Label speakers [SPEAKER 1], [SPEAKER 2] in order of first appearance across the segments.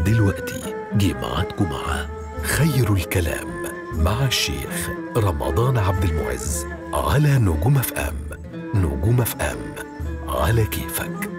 [SPEAKER 1] دلوقتي جه معاكم مع خير الكلام مع الشيخ رمضان عبد المعز على نجوم اف ام نجوم اف ام على كيفك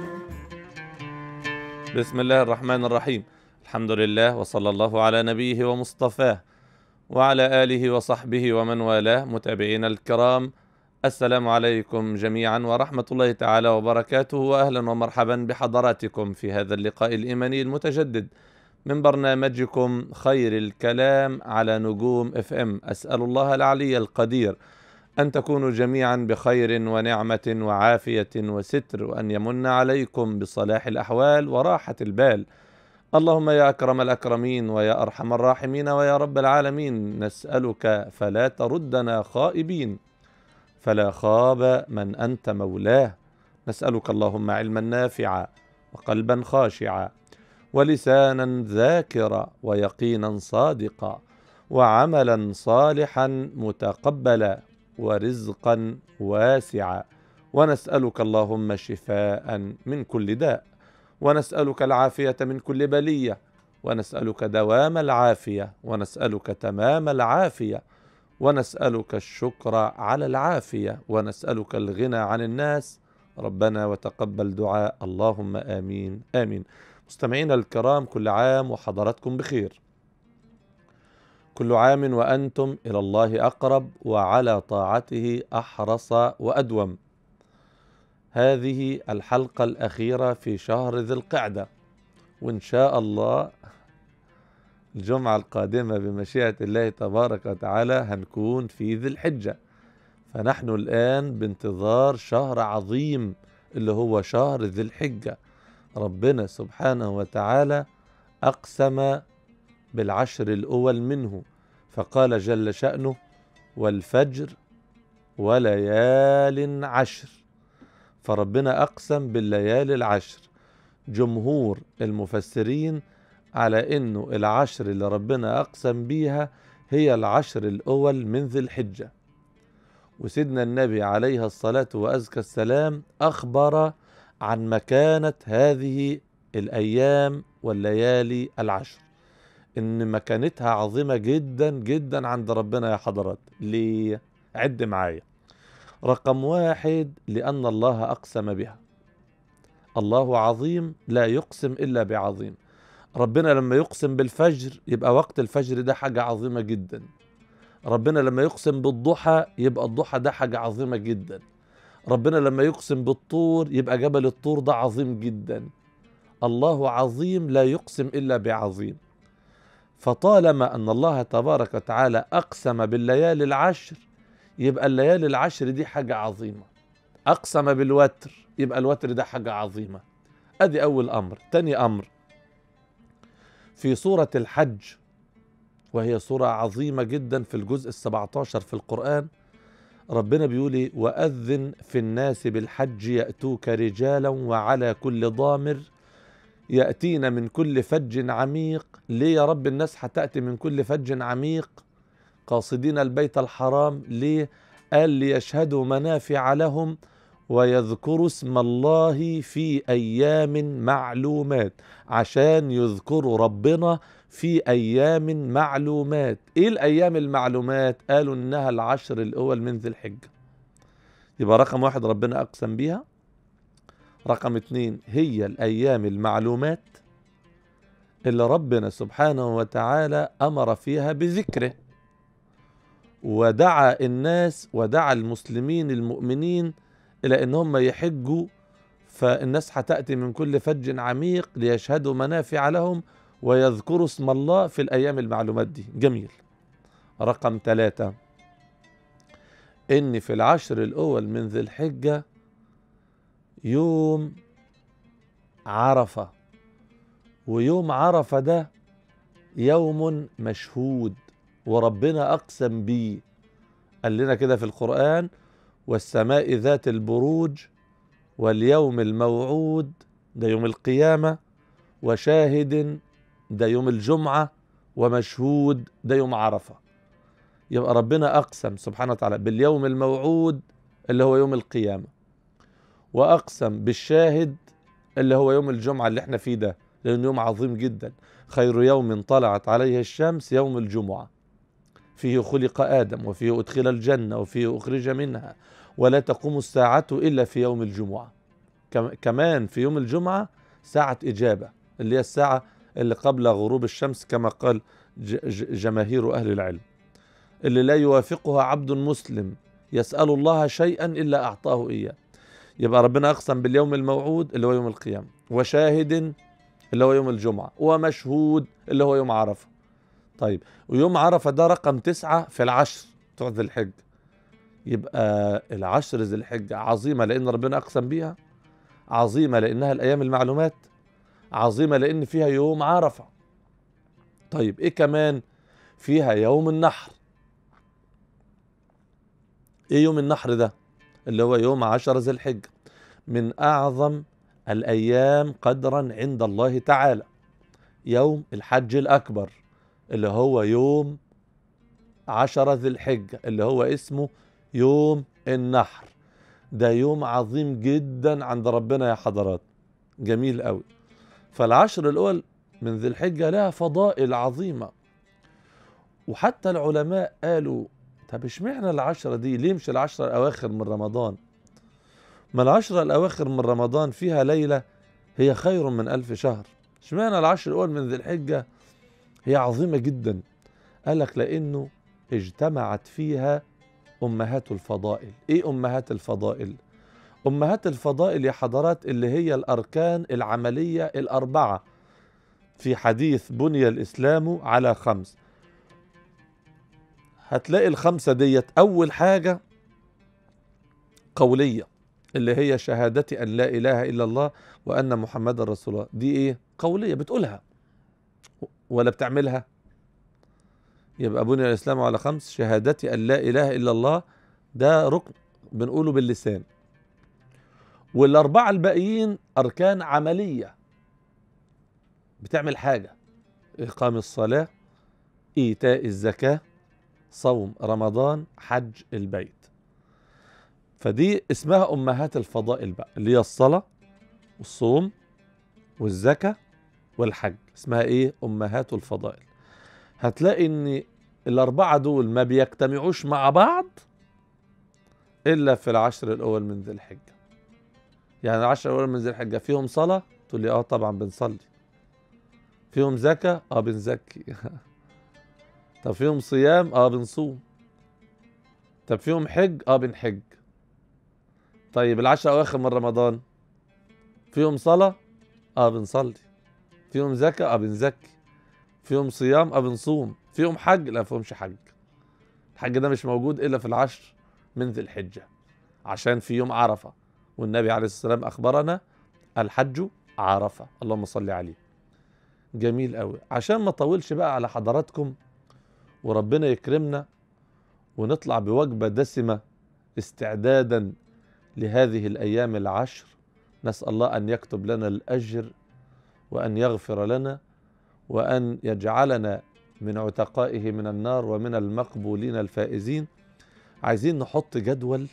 [SPEAKER 2] بسم الله الرحمن الرحيم الحمد لله وصلى الله على نبيه ومصطفاه وعلى آله وصحبه ومن والاه متابعينا الكرام السلام عليكم جميعا ورحمة الله تعالى وبركاته وأهلا ومرحبا بحضراتكم في هذا اللقاء الإيماني المتجدد من برنامجكم خير الكلام على نجوم اف ام أسأل الله العلي القدير أن تكونوا جميعا بخير ونعمة وعافية وستر وأن يمن عليكم بصلاح الأحوال وراحة البال اللهم يا أكرم الأكرمين ويا أرحم الراحمين ويا رب العالمين نسألك فلا تردنا خائبين فلا خاب من أنت مولاه نسألك اللهم علما نافعا وقلبا خاشعا ولسانا ذاكرا ويقينا صادقا وعملا صالحا متقبلا ورزقا واسعا ونسألك اللهم شفاء من كل داء ونسألك العافية من كل بلية ونسألك دوام العافية ونسألك تمام العافية ونسألك الشكر على العافية ونسألك الغنى عن الناس ربنا وتقبل دعاء اللهم آمين آمين مستمعينا الكرام كل عام وحضراتكم بخير كل عام وأنتم إلى الله أقرب وعلى طاعته أحرص وأدوم هذه الحلقة الأخيرة في شهر ذي القعدة وإن شاء الله الجمعة القادمة بمشيئة الله تبارك وتعالى هنكون في ذي الحجة فنحن الآن بانتظار شهر عظيم اللي هو شهر ذي الحجة ربنا سبحانه وتعالى أقسم بالعشر الأول منه فقال جل شأنه والفجر وليال عشر فربنا أقسم بالليالي العشر جمهور المفسرين على انه العشر اللي ربنا اقسم بيها هي العشر الاول من ذي الحجه وسيدنا النبي عليه الصلاه وازكى السلام اخبر عن مكانه هذه الايام والليالي العشر ان مكانتها عظيمه جدا جدا عند ربنا يا حضرات ليه عد معايا رقم واحد لان الله اقسم بها الله عظيم لا يقسم الا بعظيم ربنا لما يقسم بالفجر يبقى وقت الفجر ده حاجة عظيمة جدا ربنا لما يقسم بالضحى يبقى الضحى ده حاجة عظيمة جدا ربنا لما يقسم بالطور يبقى جبل الطور ده عظيم جدا الله عظيم لا يقسم إلا بعظيم فطالما أن الله تبارك وتعالى أقسم بالليالي العشر يبقى الليالي العشر دي حاجة عظيمة أقسم بالوتر يبقى الوتر ده حاجة عظيمة أدي أول أمر تاني أمر في سورة الحج وهي سورة عظيمة جدا في الجزء السبعة عشر في القرآن ربنا بيقول وأذن في الناس بالحج يأتوك رجالا وعلى كل ضامر يأتين من كل فج عميق ليه يا رب الناس هتأتي من كل فج عميق قاصدين البيت الحرام ليه قال ليشهدوا منافع لهم ويذكروا اسم الله في ايام معلومات عشان يذكروا ربنا في ايام معلومات ايه الايام المعلومات قالوا انها العشر الاول من ذي الحجه يبقى رقم واحد ربنا اقسم بيها رقم اتنين هي الايام المعلومات اللي ربنا سبحانه وتعالى امر فيها بذكره ودعا الناس ودعا المسلمين المؤمنين الى ان هم يحجوا فالناس هتاتي من كل فج عميق ليشهدوا منافع لهم ويذكروا اسم الله في الايام المعلومات دي جميل رقم ثلاثة ان في العشر الاول من ذي الحجة يوم عرفة ويوم عرفة ده يوم مشهود وربنا اقسم بيه قال لنا كده في القرآن والسماء ذات البروج واليوم الموعود ده يوم القيامة وشاهد ده يوم الجمعة ومشهود ده يوم عرفة يبقى ربنا أقسم سبحانه وتعالى باليوم الموعود اللي هو يوم القيامة وأقسم بالشاهد اللي هو يوم الجمعة اللي احنا فيه ده لأنه يوم عظيم جدا خير يوم طلعت عليه الشمس يوم الجمعة فيه خلق آدم وفيه أدخل الجنة وفيه أخرج منها ولا تقوم الساعة إلا في يوم الجمعة كم- كمان في يوم الجمعة ساعة إجابة اللي هي الساعة اللي قبل غروب الشمس كما قال ج- ج- جماهير أهل العلم اللي لا يوافقها عبد مسلم يسأل الله شيئا إلا أعطاه إياه يبقى ربنا أقسم باليوم الموعود اللي هو يوم القيامة وشاهد اللي هو يوم الجمعة ومشهود اللي هو يوم عرفة طيب ويوم عرفة ده رقم تسعة في العشر بتوع ذي الحجة يبقى العشر ذي الحجة عظيمة لأن ربنا أقسم بيها عظيمة لأنها الأيام المعلومات عظيمة لأن فيها يوم عرفة طيب إيه كمان فيها يوم النحر إيه يوم النحر ده اللي هو يوم عشر ذي الحجة من أعظم الأيام قدرا عند الله تعالى يوم الحج الأكبر اللي هو يوم عشرة ذي الحجة اللي هو اسمه يوم النحر ده يوم عظيم جدا عند ربنا يا حضرات جميل قوي فالعشر الأول من ذي الحجة لها فضائل عظيمة وحتى العلماء قالوا طب اشمعنى العشرة دي ليه مش العشرة الأواخر من رمضان ما العشرة الأواخر من رمضان فيها ليلة هي خير من ألف شهر اشمعنى العشر الأول من ذي الحجة هي عظيمة جدا قال لك لأنه اجتمعت فيها أمهات الفضائل إيه أمهات الفضائل؟ أمهات الفضائل يا حضرات اللي هي الأركان العملية الأربعة في حديث بني الإسلام على خمس هتلاقي الخمسة ديت أول حاجة قولية اللي هي شهادة أن لا إله إلا الله وأن محمد رسول الله دي إيه؟ قولية بتقولها ولا بتعملها يبقى بني الإسلام على خمس شهادة أن لا إله إلا الله ده ركن بنقوله باللسان والأربعة الباقيين أركان عملية بتعمل حاجة إقام الصلاة إيتاء الزكاة صوم رمضان حج البيت فدي اسمها أمهات الفضائل بقى اللي هي الصلاة والصوم والزكاة والحج اسمها إيه أمهات الفضائل هتلاقي إن الأربعة دول ما بيجتمعوش مع بعض إلا في العشر الأول من ذي الحجة يعني العشر الأول من ذي الحجة فيهم صلاة تقول لي آه طبعا بنصلي فيهم زكاة آه بنزكي طب فيهم صيام اه بنصوم طب فيهم حج اه بنحج طيب العشر اواخر من رمضان فيهم صلاة اه بنصلي فيهم زكاة اه بنزكي فيهم صيام اه بنصوم فيهم حج لا فيهمش حج الحج ده مش موجود الا في العشر من ذي الحجة عشان في يوم عرفة والنبي عليه الصلاة والسلام اخبرنا الحج عرفة اللهم صل عليه جميل قوي عشان ما اطولش بقى على حضراتكم وربنا يكرمنا ونطلع بوجبة دسمة استعدادا لهذه الأيام العشر نسأل الله أن يكتب لنا الأجر وأن يغفر لنا وأن يجعلنا من عتقائه من النار ومن المقبولين الفائزين عايزين نحط جدول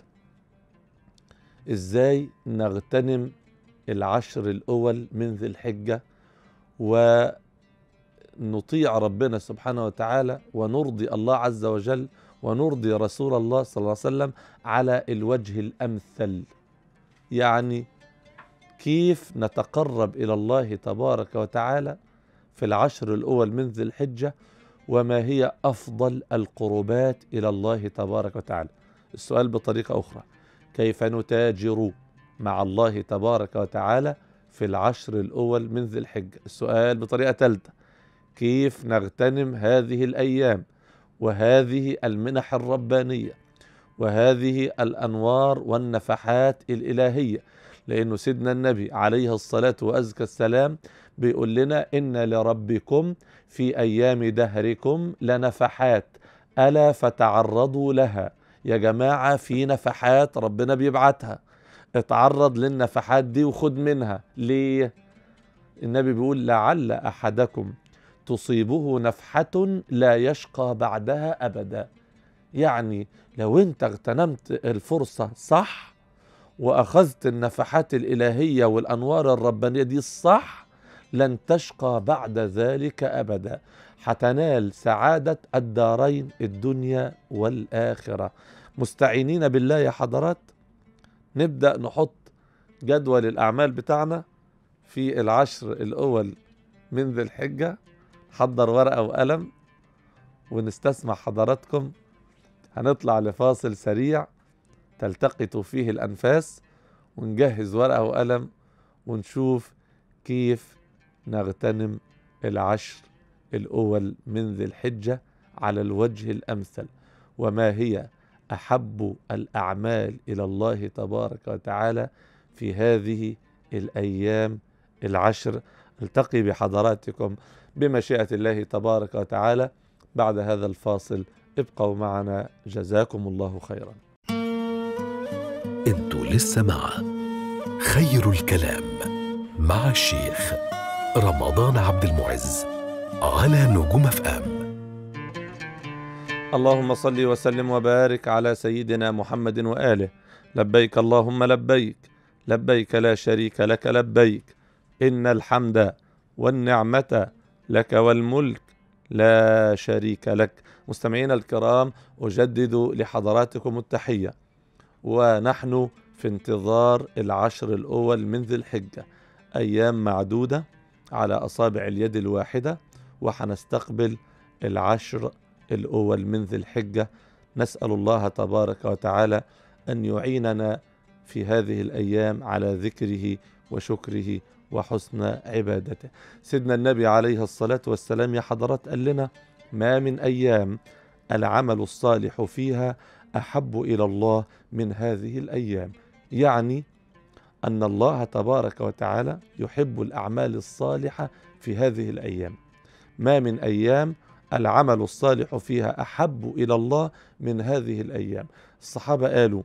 [SPEAKER 2] ازاي نغتنم العشر الأول من ذي الحجة و نطيع ربنا سبحانه وتعالى ونرضي الله عز وجل ونرضي رسول الله صلى الله عليه وسلم على الوجه الامثل يعني كيف نتقرب الى الله تبارك وتعالى في العشر الاول من ذي الحجه وما هي افضل القربات الى الله تبارك وتعالى السؤال بطريقه اخرى كيف نتاجر مع الله تبارك وتعالى في العشر الاول من ذي الحجه السؤال بطريقه ثالثه كيف نغتنم هذه الايام وهذه المنح الربانيه وهذه الانوار والنفحات الالهيه لانه سيدنا النبي عليه الصلاه وازكى السلام بيقول لنا ان لربكم في ايام دهركم لنفحات الا فتعرضوا لها يا جماعه في نفحات ربنا بيبعتها اتعرض للنفحات دي وخد منها ليه النبي بيقول لعل احدكم تصيبه نفحة لا يشقى بعدها أبدا يعني لو انت اغتنمت الفرصة صح وأخذت النفحات الإلهية والأنوار الربانية دي الصح لن تشقى بعد ذلك أبدا حتنال سعادة الدارين الدنيا والآخرة مستعينين بالله يا حضرات نبدأ نحط جدول الأعمال بتاعنا في العشر الأول من ذي الحجة حضر ورقة وقلم ونستسمع حضراتكم هنطلع لفاصل سريع تلتقط فيه الأنفاس ونجهز ورقة وقلم ونشوف كيف نغتنم العشر الأول من ذي الحجة على الوجه الأمثل وما هي أحب الأعمال إلى الله تبارك وتعالى في هذه الأيام العشر التقي بحضراتكم بمشيئة الله تبارك وتعالى بعد هذا الفاصل ابقوا معنا جزاكم الله خيرا
[SPEAKER 1] انتوا لسه مع خير الكلام مع الشيخ رمضان عبد المعز على نجوم اف ام
[SPEAKER 2] اللهم صل وسلم وبارك على سيدنا محمد وآله لبيك اللهم لبيك لبيك لا شريك لك لبيك إن الحمد والنعمة لك والملك لا شريك لك مستمعينا الكرام أجدد لحضراتكم التحية ونحن في انتظار العشر الأول من ذي الحجة أيام معدودة على أصابع اليد الواحدة وحنستقبل العشر الأول من ذي الحجة نسأل الله تبارك وتعالى أن يعيننا في هذه الأيام على ذكره وشكره وحسن عبادته سيدنا النبي عليه الصلاة والسلام يا حضرات قال لنا ما من أيام العمل الصالح فيها أحب إلى الله من هذه الأيام يعني أن الله تبارك وتعالى يحب الأعمال الصالحة في هذه الأيام ما من أيام العمل الصالح فيها أحب إلى الله من هذه الأيام الصحابة قالوا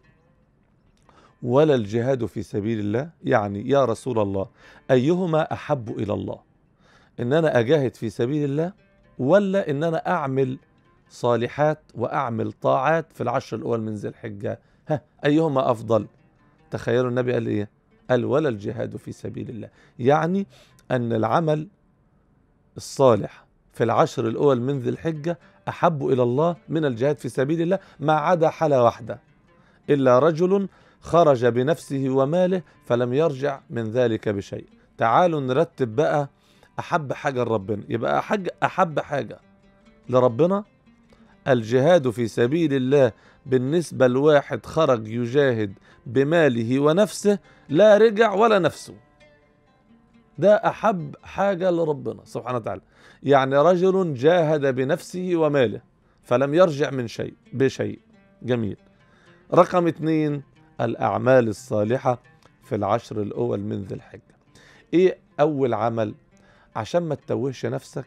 [SPEAKER 2] ولا الجهاد في سبيل الله يعني يا رسول الله أيهما أحب إلى الله إن أنا أجاهد في سبيل الله ولا إن أنا أعمل صالحات وأعمل طاعات في العشر الأول من ذي الحجة ها أيهما أفضل تخيلوا النبي قال إيه قال ولا الجهاد في سبيل الله يعني أن العمل الصالح في العشر الأول من ذي الحجة أحب إلى الله من الجهاد في سبيل الله ما عدا حالة واحدة إلا رجل خرج بنفسه وماله فلم يرجع من ذلك بشيء تعالوا نرتب بقى أحب حاجة لربنا يبقى أحج أحب حاجة لربنا الجهاد في سبيل الله بالنسبة لواحد خرج يجاهد بماله ونفسه لا رجع ولا نفسه ده أحب حاجة لربنا سبحانه وتعالى يعني رجل جاهد بنفسه وماله فلم يرجع من شيء بشيء جميل رقم اثنين الأعمال الصالحة في العشر الأول من ذي الحجة إيه أول عمل عشان ما تتوهش نفسك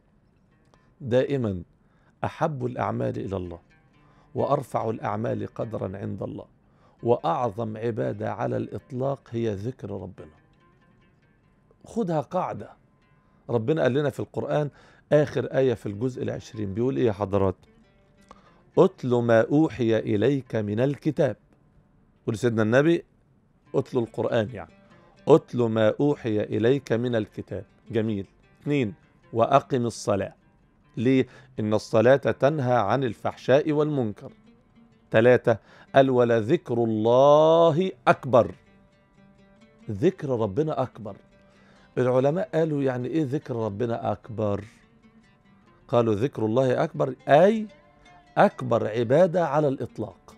[SPEAKER 2] دائما أحب الأعمال إلى الله وأرفع الأعمال قدرا عند الله وأعظم عبادة على الإطلاق هي ذكر ربنا خدها قاعدة ربنا قال لنا في القرآن آخر آية في الجزء العشرين بيقول إيه يا حضرات أتل ما أوحي إليك من الكتاب قول سيدنا النبي أتل القرآن يعني أتل ما أوحي إليك من الكتاب جميل اثنين وأقم الصلاة ليه؟ إن الصلاة تنهى عن الفحشاء والمنكر ثلاثة قال ولذكر الله أكبر ذكر ربنا أكبر العلماء قالوا يعني إيه ذكر ربنا أكبر قالوا ذكر الله أكبر أي أكبر عبادة على الإطلاق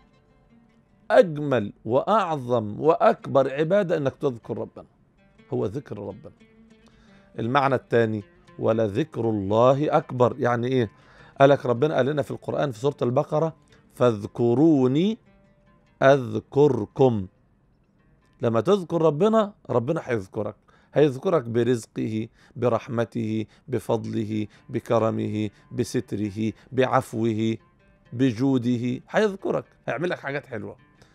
[SPEAKER 2] أجمل وأعظم وأكبر عبادة أنك تذكر ربنا هو ذكر ربنا المعنى الثاني ولذكر الله أكبر يعني إيه قالك ربنا قال لنا في القرآن في سورة البقرة فاذكروني أذكركم لما تذكر ربنا ربنا هيذكرك هيذكرك برزقه برحمته بفضله بكرمه بستره بعفوه بجوده هيذكرك هيعمل لك حاجات حلوه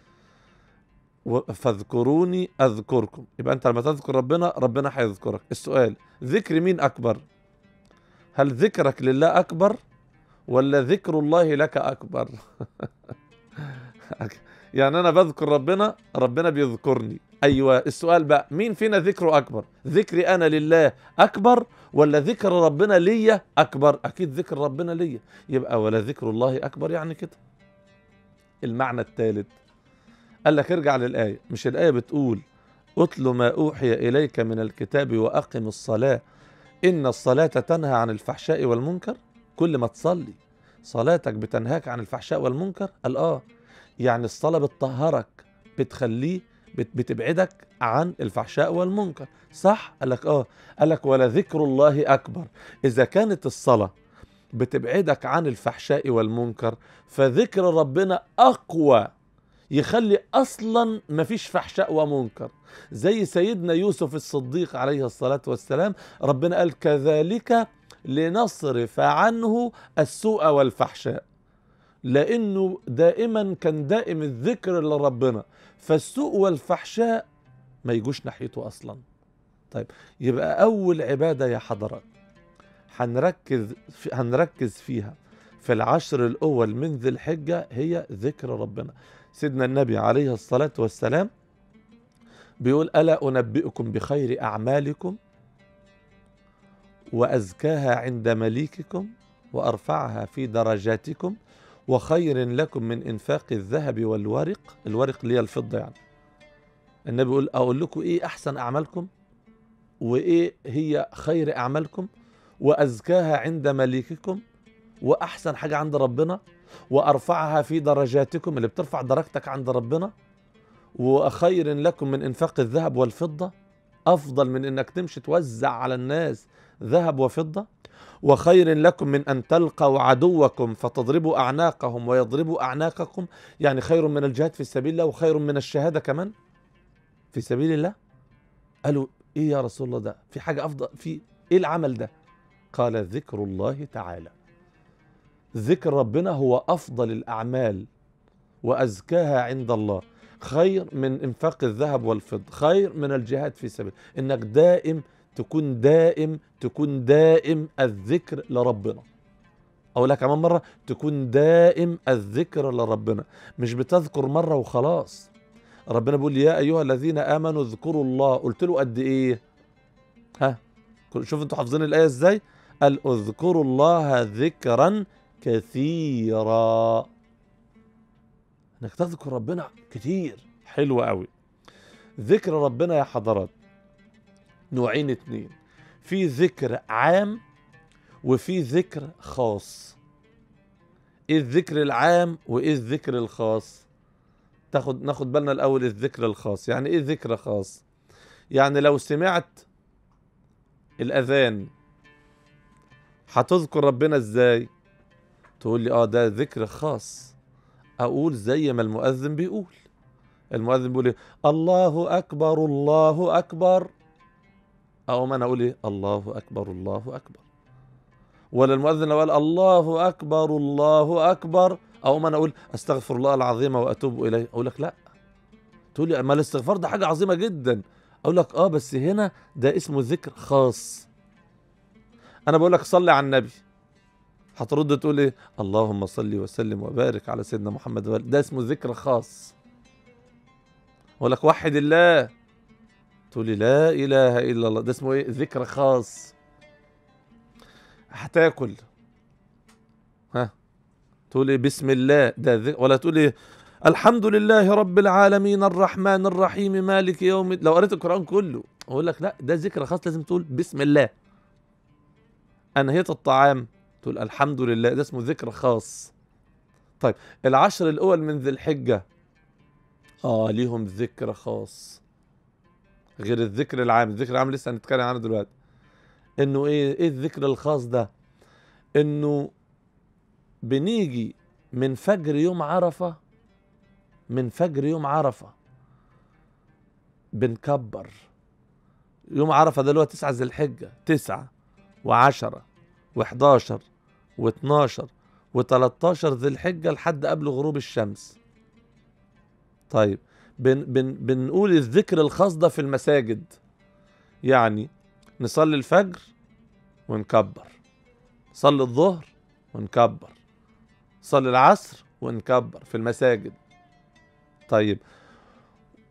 [SPEAKER 2] فاذكروني اذكركم يبقى انت لما تذكر ربنا ربنا هيذكرك السؤال ذكر مين اكبر هل ذكرك لله اكبر ولا ذكر الله لك اكبر يعني انا بذكر ربنا ربنا بيذكرني ايوه السؤال بقى مين فينا ذكره اكبر ذكري انا لله اكبر ولا ذكر ربنا ليا اكبر اكيد ذكر ربنا ليا يبقى ولا ذكر الله اكبر يعني كده المعنى الثالث قال لك ارجع للايه مش الايه بتقول اتل ما اوحي اليك من الكتاب واقم الصلاه ان الصلاه تنهى عن الفحشاء والمنكر كل ما تصلي صلاتك بتنهاك عن الفحشاء والمنكر قال اه يعني الصلاه بتطهرك بتخليه بت- بتبعدك عن الفحشاء والمنكر صح قال لك اه قال لك ولا ذكر الله اكبر اذا كانت الصلاه بتبعدك عن الفحشاء والمنكر فذكر ربنا اقوى يخلي اصلا مفيش فحشاء ومنكر زي سيدنا يوسف الصديق عليه الصلاه والسلام ربنا قال كذلك لنصرف عنه السوء والفحشاء لانه دائما كان دائم الذكر لربنا فالسوء والفحشاء ما يجوش ناحيته اصلا طيب يبقى اول عباده يا حضرات هنركز في هنركز فيها في العشر الاول من ذي الحجه هي ذكر ربنا سيدنا النبي عليه الصلاه والسلام بيقول الا انبئكم بخير اعمالكم وازكاها عند مليككم وارفعها في درجاتكم وخير لكم من انفاق الذهب والورق الورق اللي هي الفضه يعني النبي يقول اقول لكم ايه احسن اعمالكم وايه هي خير اعمالكم وازكاها عند مليككم واحسن حاجه عند ربنا وارفعها في درجاتكم اللي بترفع درجتك عند ربنا وخير لكم من انفاق الذهب والفضه افضل من انك تمشي توزع على الناس ذهب وفضه وخير لكم من ان تلقوا عدوكم فتضربوا اعناقهم ويضربوا اعناقكم يعني خير من الجهاد في سبيل الله وخير من الشهاده كمان في سبيل الله قالوا ايه يا رسول الله ده في حاجه افضل في ايه العمل ده قال ذكر الله تعالى ذكر ربنا هو افضل الاعمال وازكاها عند الله خير من انفاق الذهب والفضه خير من الجهاد في سبيل انك دائم تكون دائم تكون دائم الذكر لربنا اقول لك كمان مره تكون دائم الذكر لربنا مش بتذكر مره وخلاص ربنا بيقول يا ايها الذين امنوا اذكروا الله قلت له قد ايه ها شوف انتوا حافظين الايه ازاي قال اذكروا الله ذكرا كثيرا انك تذكر ربنا كتير حلو قوي ذكر ربنا يا حضرات نوعين اتنين في ذكر عام وفي ذكر خاص ايه الذكر العام وايه الذكر الخاص تاخد ناخد بالنا الاول الذكر الخاص يعني ايه ذكر خاص يعني لو سمعت الاذان هتذكر ربنا ازاي تقول لي اه ده ذكر خاص اقول زي ما المؤذن بيقول المؤذن بيقول ايه الله اكبر الله اكبر اقوم انا اقول ايه الله اكبر الله اكبر ولا المؤذن لو قال الله اكبر الله اكبر اقوم انا اقول استغفر الله العظيم واتوب اليه اقول لك لا تقول لي ما الاستغفار ده حاجه عظيمه جدا اقول لك اه بس هنا ده اسمه ذكر خاص انا بقول لك صلي على النبي هترد تقول ايه اللهم صل وسلم وبارك على سيدنا محمد وآله. ده اسمه ذكر خاص اقول لك وحد الله تقول لي لا اله الا الله ده اسمه ايه ذكر خاص هتاكل ها تقول ايه بسم الله ده ذكر ولا تقول ايه الحمد لله رب العالمين الرحمن الرحيم مالك يوم الد- لو قريت القران كله اقول لك لا ده ذكر خاص لازم تقول بسم الله انهيت الطعام تقول الحمد لله ده اسمه ذكر خاص طيب العشر الاول من ذي الحجه اه ليهم ذكر خاص غير الذكر العام الذكر العام لسه هنتكلم عنه دلوقتي انه ايه ايه الذكر الخاص ده انه بنيجي من فجر يوم عرفه من فجر يوم عرفه بنكبر يوم عرفه ده اللي هو تسعة ذي الحجه تسعة وعشرة وحداشر واتناشر وتلاتاشر ذي الحجه لحد قبل غروب الشمس طيب بن بن بنقول الذكر الخاص ده في المساجد يعني نصلي الفجر ونكبر صلي الظهر ونكبر صلي العصر ونكبر في المساجد طيب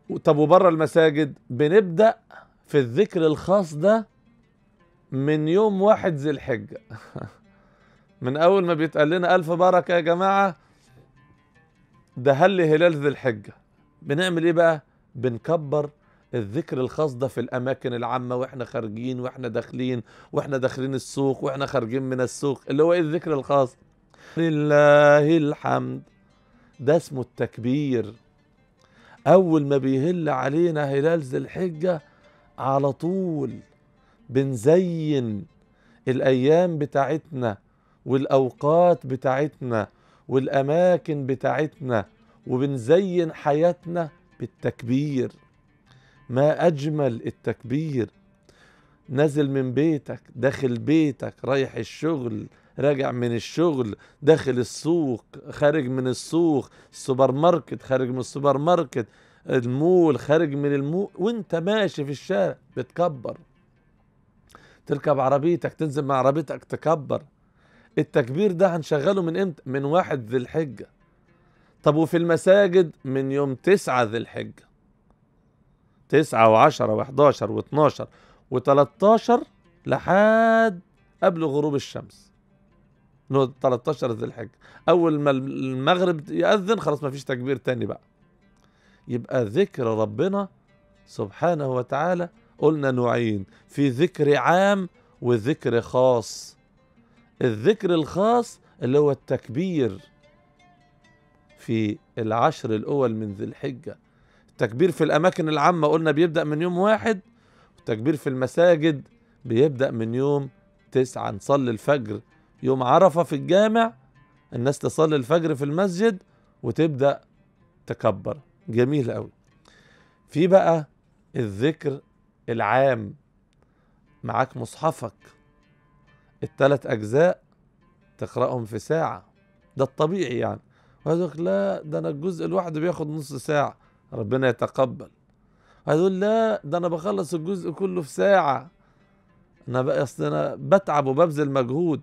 [SPEAKER 2] طب وبره المساجد بنبدأ في الذكر الخاص ده من يوم واحد ذي الحجة من أول ما بيتقال لنا ألف بركة يا جماعة ده هل هلال ذي الحجة بنعمل إيه بقى؟ بنكبر الذكر الخاص ده في الأماكن العامة وإحنا خارجين وإحنا داخلين وإحنا داخلين السوق وإحنا خارجين من السوق اللي هو إيه الذكر الخاص؟ لله الحمد ده اسمه التكبير أول ما بيهل علينا هلال ذي الحجة على طول بنزين الأيام بتاعتنا والأوقات بتاعتنا والأماكن بتاعتنا وبنزين حياتنا بالتكبير ما أجمل التكبير نازل من بيتك داخل بيتك رايح الشغل راجع من الشغل داخل السوق خارج من السوق السوبر ماركت خارج من السوبر ماركت المول خارج من المول وانت ماشي في الشارع بتكبر تركب عربيتك تنزل مع عربيتك تكبر التكبير ده هنشغله من امتى من واحد ذي الحجة طب وفي المساجد من يوم تسعة ذي الحجة تسعة وعشرة وحداشر واتناشر وتلاتاشر لحد قبل غروب الشمس اللي هو 13 ذي الحجة أول ما المغرب يأذن خلاص ما فيش تكبير تاني بقى يبقى ذكر ربنا سبحانه وتعالى قلنا نوعين في ذكر عام وذكر خاص الذكر الخاص اللي هو التكبير في العشر الأول من ذي الحجة التكبير في الأماكن العامة قلنا بيبدأ من يوم واحد والتكبير في المساجد بيبدأ من يوم تسعة نصلي الفجر يوم عرفة في الجامع الناس تصلي الفجر في المسجد وتبدأ تكبر جميل قوي في بقى الذكر العام معاك مصحفك التلات أجزاء تقرأهم في ساعة ده الطبيعي يعني وهذا لا ده أنا الجزء الواحد بياخد نص ساعة ربنا يتقبل هيقول لا ده أنا بخلص الجزء كله في ساعة أنا بقى أصل أنا بتعب وببذل مجهود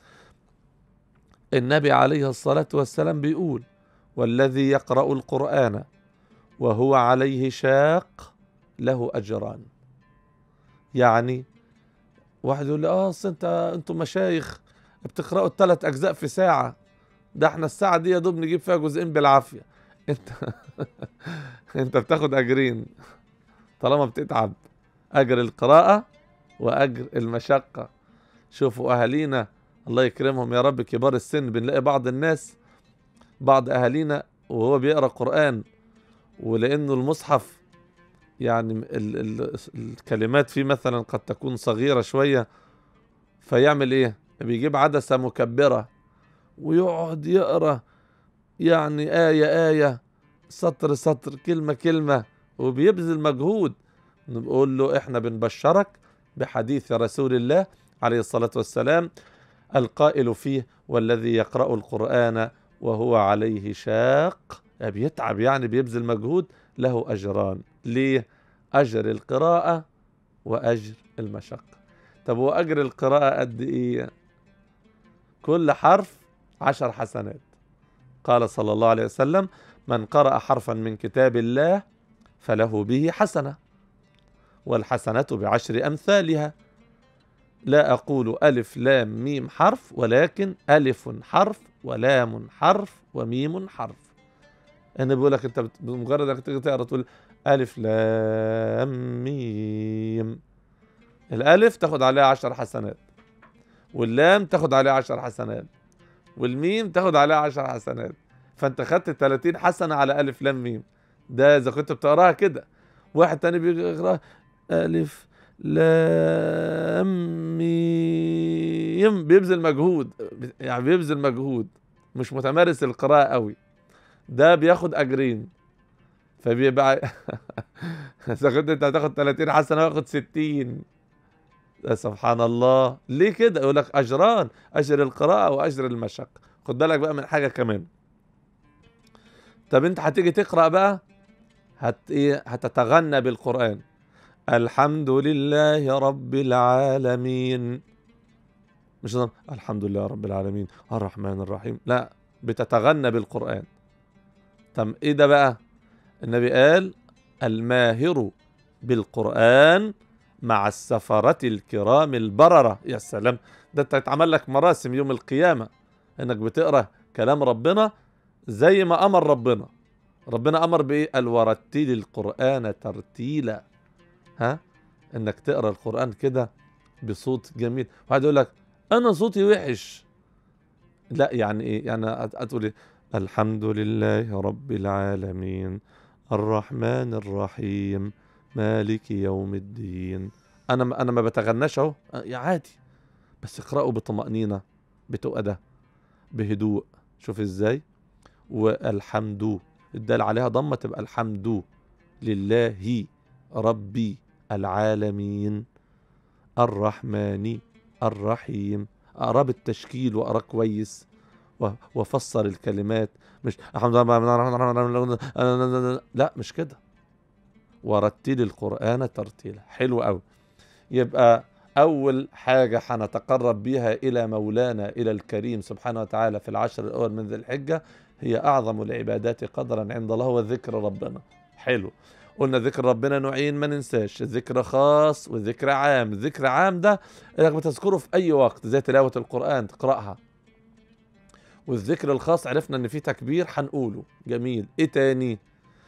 [SPEAKER 2] النبي عليه الصلاة والسلام بيقول والذي يقرأ القرآن وهو عليه شاق له أجران يعني واحد يقول لي اه اصل انت انتوا مشايخ بتقرأوا الثلاث أجزاء في ساعة ده احنا الساعة دي يا دوب نجيب فيها جزئين بالعافية انت انت بتاخد أجرين طالما بتتعب أجر القراءة وأجر المشقة شوفوا أهالينا الله يكرمهم يا رب كبار السن بنلاقي بعض الناس بعض أهالينا وهو بيقرأ قرآن ولأنه المصحف يعني ال ال الكلمات فيه مثلا قد تكون صغيرة شوية فيعمل ايه بيجيب عدسة مكبرة ويقعد يقرأ يعني آية آية سطر سطر كلمة كلمة وبيبذل مجهود نقول له احنا بنبشرك بحديث رسول الله عليه الصلاة والسلام القائل فيه والذي يقرأ القرآن وهو عليه شاق يعني بيتعب يعني بيبذل مجهود له أجران ليه أجر القراءة وأجر المشقة طب وأجر القراءة قد إيه كل حرف عشر حسنات قال صلى الله عليه وسلم من قرأ حرفا من كتاب الله فله به حسنة والحسنة بعشر أمثالها لا أقول ألف لام ميم حرف ولكن ألف حرف ولام حرف وميم حرف أنا بقول لك أنت بمجرد أنك تيجي تقرأ تقول ألف لام ميم الألف تاخد عليها عشر حسنات واللام تاخد عليها عشر حسنات والميم تاخد عليها عشر حسنات فأنت خدت 30 حسنة على ألف لام ميم ده إذا كنت بتقراها كده واحد تاني بيقراها ألف لام ميم بيبذل مجهود يعني بيبذل مجهود مش متمارس القراءة قوي ده بياخد أجرين فبيبقى إذا كنت أنت هتاخد 30 حسنة وياخد 60 سبحان الله ليه كده يقول لك أجران أجر القراءة وأجر المشقة خد بالك بقى من حاجة كمان طب أنت هتيجي تقرأ بقى هت إيه هتتغنى بالقرآن الحمد لله رب العالمين مش نظام الحمد لله رب العالمين الرحمن الرحيم لا بتتغنى بالقرآن طب ايه ده بقى النبي قال الماهر بالقرآن مع السفرة الكرام البررة يا سلام ده انت هيتعمل لك مراسم يوم القيامة انك بتقرأ كلام ربنا زي ما امر ربنا ربنا امر بايه قال ورتل القرآن ترتيلا ها انك تقرأ القرآن كده بصوت جميل واحد يقول لك انا صوتي وحش لا يعني ايه يعني هتقول ايه الحمد لله رب العالمين الرحمن الرحيم مالك يوم الدين انا انا ما بتغناش اهو يا عادي بس اقرأوا بطمأنينة بتؤدة بهدوء شوف ازاي والحمد الدال عليها ضمة تبقى الحمد لله ربي العالمين الرحمن الرحيم اقراه بالتشكيل واقراه كويس و- وافسر الكلمات مش الحمد لله لا مش كده ورتل القرآن ترتيلا حلو قوي يبقى أول حاجة هنتقرب بها إلى مولانا إلى الكريم سبحانه وتعالى في العشر الأول من ذي الحجة هي أعظم العبادات قدرا عند الله هو ذكر ربنا حلو قلنا ذكر ربنا نوعين ما ننساش ذكر خاص وذكر عام ذكر عام ده انك بتذكره في اي وقت زي تلاوة القرآن تقرأها والذكر الخاص عرفنا ان في تكبير هنقوله جميل ايه تاني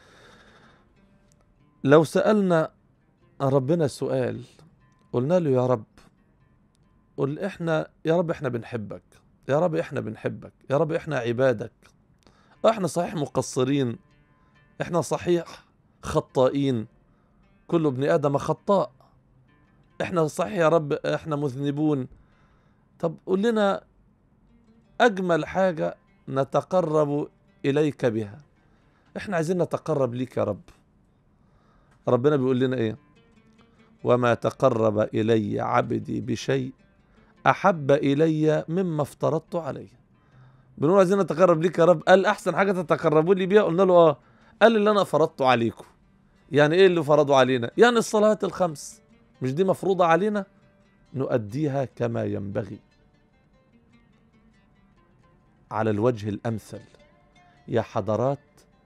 [SPEAKER 2] لو سألنا ربنا سؤال قلنا له يا رب قل احنا يا رب احنا بنحبك يا رب احنا بنحبك يا رب احنا عبادك احنا صحيح مقصرين احنا صحيح خطائين كل ابن ادم خطاء احنا صحيح يا رب احنا مذنبون طب قول لنا اجمل حاجه نتقرب اليك بها احنا عايزين نتقرب ليك يا رب ربنا بيقول لنا ايه وما تقرب الي عبدي بشيء احب الي مما افترضت عليه بنقول عايزين نتقرب ليك يا رب قال احسن حاجه تتقربوا لي بيها قلنا له اه قال اللي انا فرضته عليكم يعني ايه اللي فرضوا علينا يعني الصلوات الخمس مش دي مفروضه علينا نؤديها كما ينبغي على الوجه الامثل يا حضرات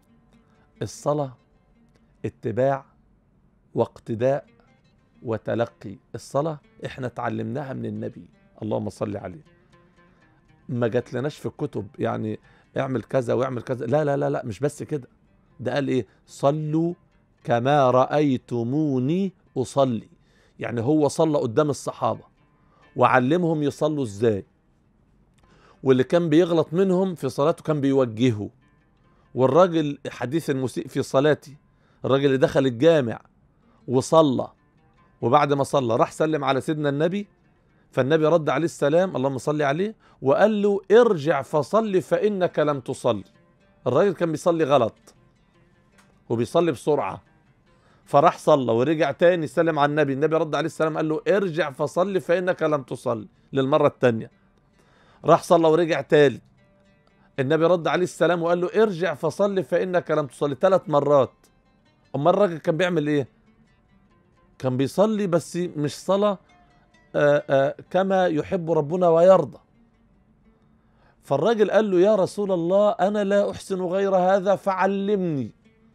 [SPEAKER 2] الصلاه اتباع واقتداء وتلقي الصلاه احنا اتعلمناها من النبي اللهم صل عليه ما جاتلناش في الكتب يعني اعمل كذا واعمل كذا لا لا لا لا مش بس كده ده قال ايه صلوا كما رأيتموني أصلي يعني هو صلى قدام الصحابة وعلمهم يصلوا ازاي واللي كان بيغلط منهم في صلاته كان بيوجهه والراجل حديث المسيء في صلاتي الراجل اللي دخل الجامع وصلى وبعد ما صلى راح سلم على سيدنا النبي فالنبي رد عليه السلام اللهم صل عليه وقال له ارجع فصل فإنك لم تصلي الراجل كان بيصلي غلط وبيصلي بسرعة فراح صلى ورجع تاني سلم على النبي النبي رد عليه السلام قال له ارجع فصلي فإنك لم تصلي للمرة التانية راح صلى ورجع تالت النبي رد عليه السلام وقال له ارجع فصلي فإنك لم تصلي ثلاث مرات أما الراجل كان بيعمل إيه كان بيصلي بس مش صلاة آآ آآ كما يحب ربنا ويرضى فالراجل قال له يا رسول الله أنا لا أحسن غير هذا فعلمني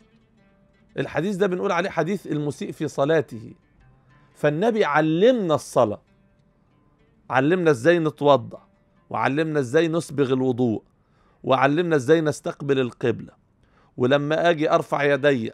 [SPEAKER 2] الحديث ده بنقول عليه حديث المسيء في صلاته فالنبي علمنا الصلاة علمنا ازاي نتوضا وعلمنا ازاي نسبغ الوضوء وعلمنا ازاي نستقبل القبلة ولما اجي ارفع يدي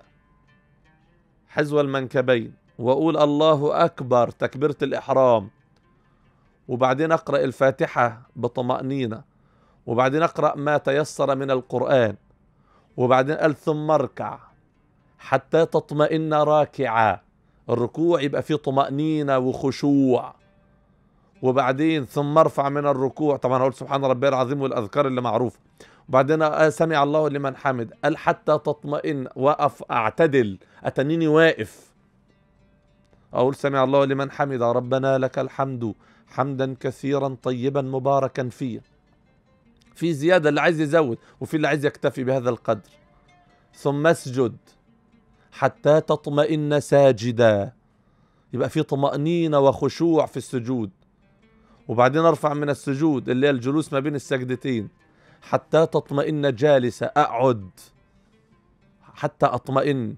[SPEAKER 2] حذو المنكبين واقول الله اكبر تكبيرة الاحرام وبعدين اقرأ الفاتحة بطمأنينة وبعدين اقرأ ما تيسر من القرآن وبعدين قال ثم اركع حتى تطمئن راكعا الركوع يبقى فيه طمأنينة وخشوع وبعدين ثم ارفع من الركوع طبعا اقول سبحان ربي العظيم والاذكار اللي معروفه وبعدين سمع الله لمن حمد قال حتى تطمئن واقف اعتدل اتنيني واقف اقول سمع الله لمن حمد ربنا لك الحمد حمدا كثيرا طيبا مباركا فيه في زياده اللي عايز يزود وفي اللي عايز يكتفي بهذا القدر ثم اسجد حتى تطمئن ساجدا يبقى في طمأنينة وخشوع في السجود وبعدين ارفع من السجود اللي هي الجلوس ما بين السجدتين حتى تطمئن جالسة اقعد حتى اطمئن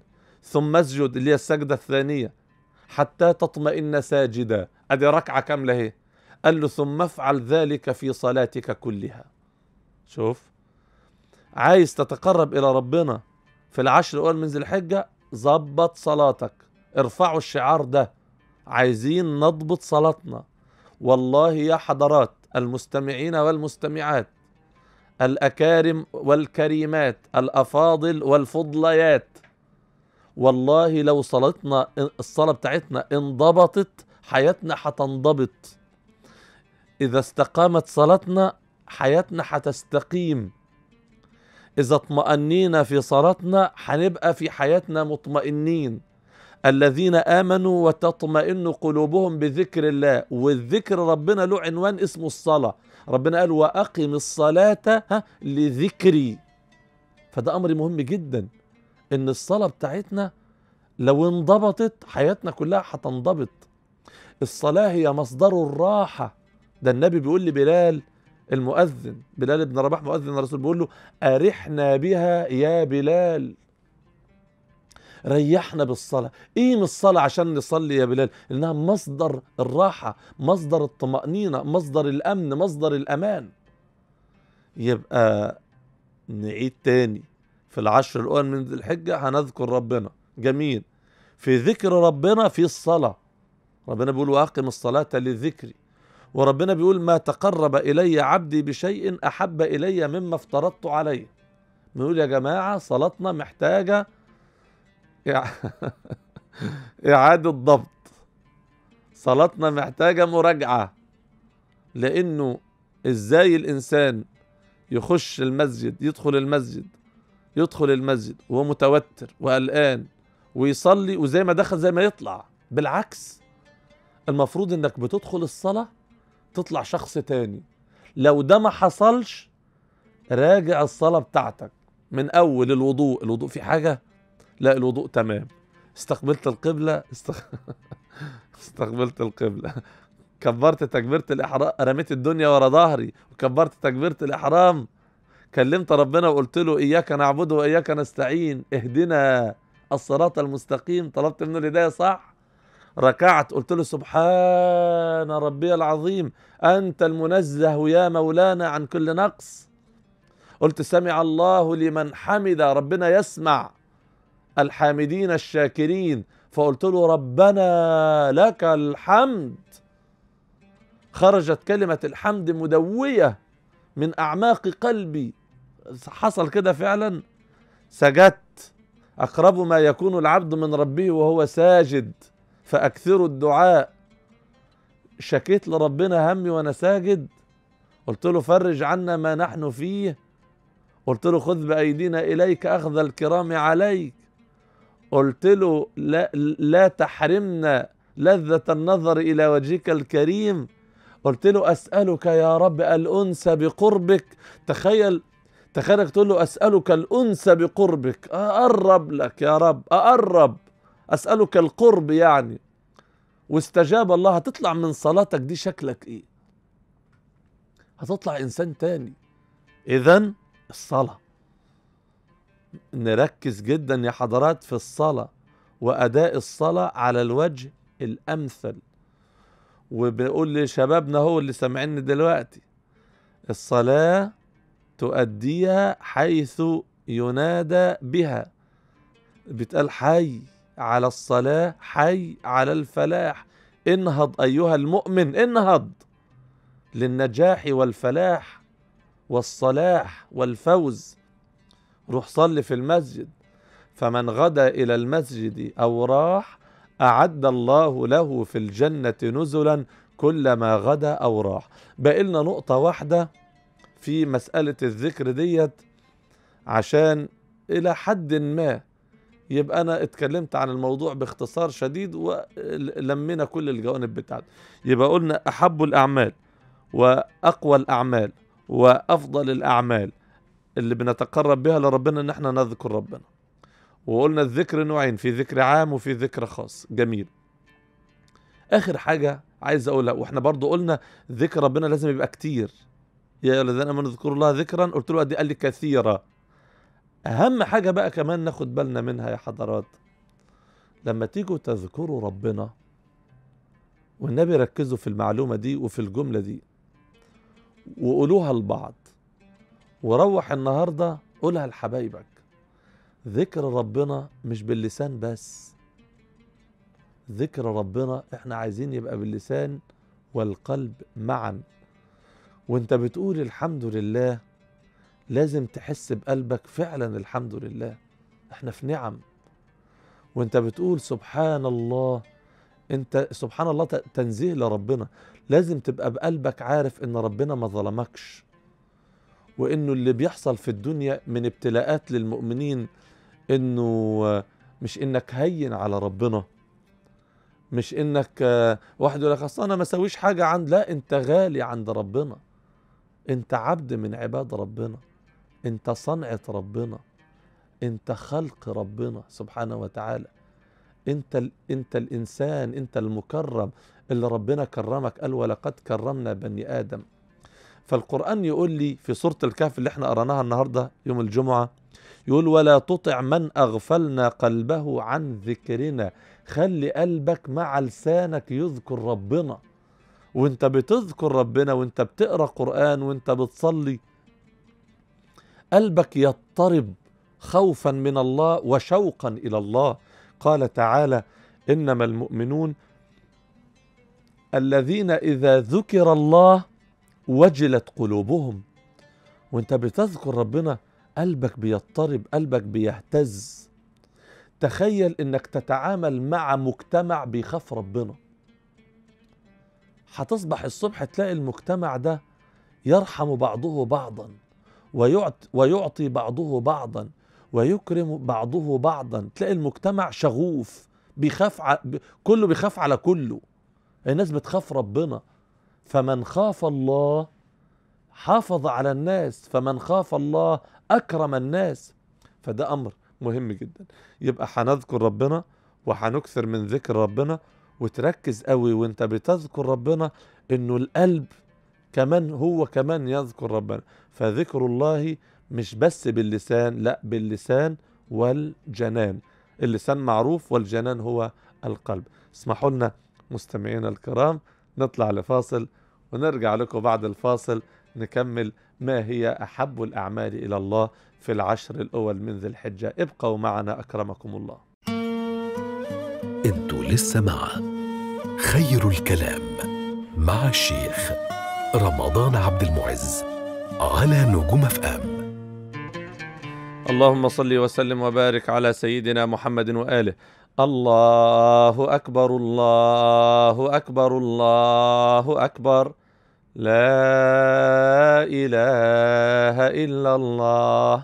[SPEAKER 2] ثم اسجد اللي هي السجدة الثانية حتى تطمئن ساجدا ادي ركعة كاملة اهي قال له ثم افعل ذلك في صلاتك كلها شوف عايز تتقرب الى ربنا في العشر الاول من ذي الحجة ظبط صلاتك ارفعوا الشعار ده عايزين نضبط صلاتنا والله يا حضرات المستمعين والمستمعات الأكارم والكريمات الأفاضل والفضليات والله لو صلاتنا الصلاة بتاعتنا انضبطت حياتنا هتنضبط إذا استقامت صلاتنا حياتنا هتستقيم إذا اطمأنينا في صلاتنا هنبقى في حياتنا مطمئنين الذين آمنوا وتطمئن قلوبهم بذكر الله والذكر ربنا له عنوان اسمه الصلاة ربنا قال وأقم الصلاة ها لذكري فده أمر مهم جدا إن الصلاة بتاعتنا لو انضبطت حياتنا كلها هتنضبط الصلاة هي مصدر الراحة ده النبي بيقول لبلال المؤذن بلال بن رباح مؤذن الرسول بيقول له أرحنا بها يا بلال ريحنا بالصلاة قيم الصلاة عشان نصلي يا بلال لأنها مصدر الراحة مصدر الطمأنينة مصدر الأمن مصدر الأمان يبقى نعيد تاني في العشر الأول من ذي الحجة هنذكر ربنا جميل في ذكر ربنا في الصلاة ربنا بيقول وأقم الصلاة لذكري وربنا بيقول ما تقرب إلي عبدي بشيء أحب إلي مما افترضت عليه بنقول يا جماعة صلاتنا محتاجة إعادة ضبط صلاتنا محتاجة مراجعة لأنه إزاي الإنسان يخش المسجد يدخل المسجد يدخل المسجد وهو متوتر وقلقان ويصلي وزي ما دخل زي ما يطلع بالعكس المفروض انك بتدخل الصلاة تطلع شخص تاني لو ده ما حصلش راجع الصلاة بتاعتك من اول الوضوء الوضوء في حاجة لا الوضوء تمام استقبلت القبلة استق... استقبلت القبلة كبرت تكبيرة الإحرام رميت الدنيا ورا ظهري وكبرت تكبيرة الإحرام كلمت ربنا وقلت له إياك نعبد وإياك نستعين اهدنا الصراط المستقيم طلبت منه الهداية صح ركعت قلت له سبحان ربي العظيم أنت المنزه يا مولانا عن كل نقص قلت سمع الله لمن حمد ربنا يسمع الحامدين الشاكرين فقلت له ربنا لك الحمد خرجت كلمة الحمد مدوية من أعماق قلبي حصل كده فعلا سجدت أقرب ما يكون العبد من ربه وهو ساجد فأكثروا الدعاء شكيت لربنا همي وأنا ساجد قلت له فرج عنا ما نحن فيه قلت له خذ بأيدينا إليك أخذ الكرام عليك قلت له لا, لا تحرمنا لذة النظر إلى وجهك الكريم قلت له أسألك يا رب الأنس بقربك تخيل تخيلك تقول له أسألك الأنس بقربك أقرب لك يا رب أقرب أسألك القرب يعني واستجاب الله هتطلع من صلاتك دي شكلك إيه هتطلع إنسان تاني إذا الصلاة نركز جدا يا حضرات في الصلاة وأداء الصلاة على الوجه الأمثل وبنقول لشبابنا هو اللي سامعيني دلوقتي الصلاة تؤديها حيث ينادى بها بتقال حي على الصلاة حي على الفلاح انهض أيها المؤمن انهض للنجاح والفلاح والصلاح والفوز روح صلي في المسجد فمن غدا إلى المسجد أو راح أعد الله له في الجنة نزلا كلما غدا أو راح بقى لنا نقطة واحدة في مسألة الذكر ديت عشان إلى حد ما يبقى أنا اتكلمت عن الموضوع باختصار شديد ولمينا كل الجوانب بتاعته يبقى قلنا أحب الأعمال وأقوى الأعمال وأفضل الأعمال اللي بنتقرب بها لربنا إن احنا نذكر ربنا وقلنا الذكر نوعين في ذكر عام وفي ذكر خاص جميل آخر حاجة عايز أقولها وإحنا برضو قلنا ذكر ربنا لازم يبقى كتير يا أيها الذين آمنوا اذكروا الله ذكرا قلت له دي قال لي كثيرة أهم حاجة بقى كمان ناخد بالنا منها يا حضرات لما تيجوا تذكروا ربنا والنبي ركزوا في المعلومة دي وفي الجملة دي وقولوها لبعض وروح النهاردة قولها لحبايبك ذكر ربنا مش باللسان بس ذكر ربنا احنا عايزين يبقى باللسان والقلب معا وانت بتقول الحمد لله لازم تحس بقلبك فعلا الحمد لله احنا في نعم وانت بتقول سبحان الله انت سبحان الله ت- تنزيه لربنا لازم تبقى بقلبك عارف ان ربنا ما ظلمكش وانه اللي بيحصل في الدنيا من ابتلاءات للمؤمنين انه آه، مش انك هين على ربنا مش انك آه، واحد يقول لك اصل انا ما اسويش حاجه عند لا انت غالي عند ربنا انت عبد من عباد ربنا انت صنعه ربنا انت خلق ربنا سبحانه وتعالى انت ال... انت الانسان انت المكرم اللي ربنا كرمك قال ولقد كرمنا بني ادم فالقران يقول لي في سوره الكهف اللي احنا قراناها النهارده يوم الجمعه يقول ولا تطع من اغفلنا قلبه عن ذكرنا خلي قلبك مع لسانك يذكر ربنا وانت بتذكر ربنا وانت بتقرا قران وانت بتصلي قلبك يضطرب خوفا من الله وشوقا الى الله قال تعالى انما المؤمنون الذين اذا ذكر الله وجلت قلوبهم وانت بتذكر ربنا قلبك بيضطرب قلبك بيهتز تخيل انك تتعامل مع مجتمع بيخاف ربنا هتصبح الصبح تلاقي المجتمع ده يرحم بعضه بعضا ويعطي, ويعطي بعضه بعضا ويكرم بعضه بعضا تلاقي المجتمع شغوف بيخاف ع... ب... كله بيخاف على كله الناس بتخاف ربنا فمن خاف الله حافظ على الناس فمن خاف الله أكرم الناس فده أمر مهم جدا يبقى هنذكر ربنا وهنكثر من ذكر ربنا وتركز قوي وانت بتذكر ربنا انه القلب كمان هو كمان يذكر ربنا فذكر الله مش بس باللسان لا باللسان والجنان اللسان معروف والجنان هو القلب اسمحوا لنا مستمعينا الكرام نطلع لفاصل ونرجع لكم بعد الفاصل نكمل ما هي أحب الأعمال إلى الله في العشر الأول من ذي الحجة ابقوا معنا أكرمكم الله
[SPEAKER 1] انتوا لسه مع خير الكلام مع الشيخ رمضان عبد المعز على نجوم اف ام
[SPEAKER 2] اللهم صل وسلم وبارك على سيدنا محمد وآله الله أكبر الله أكبر الله أكبر لا إله إلا الله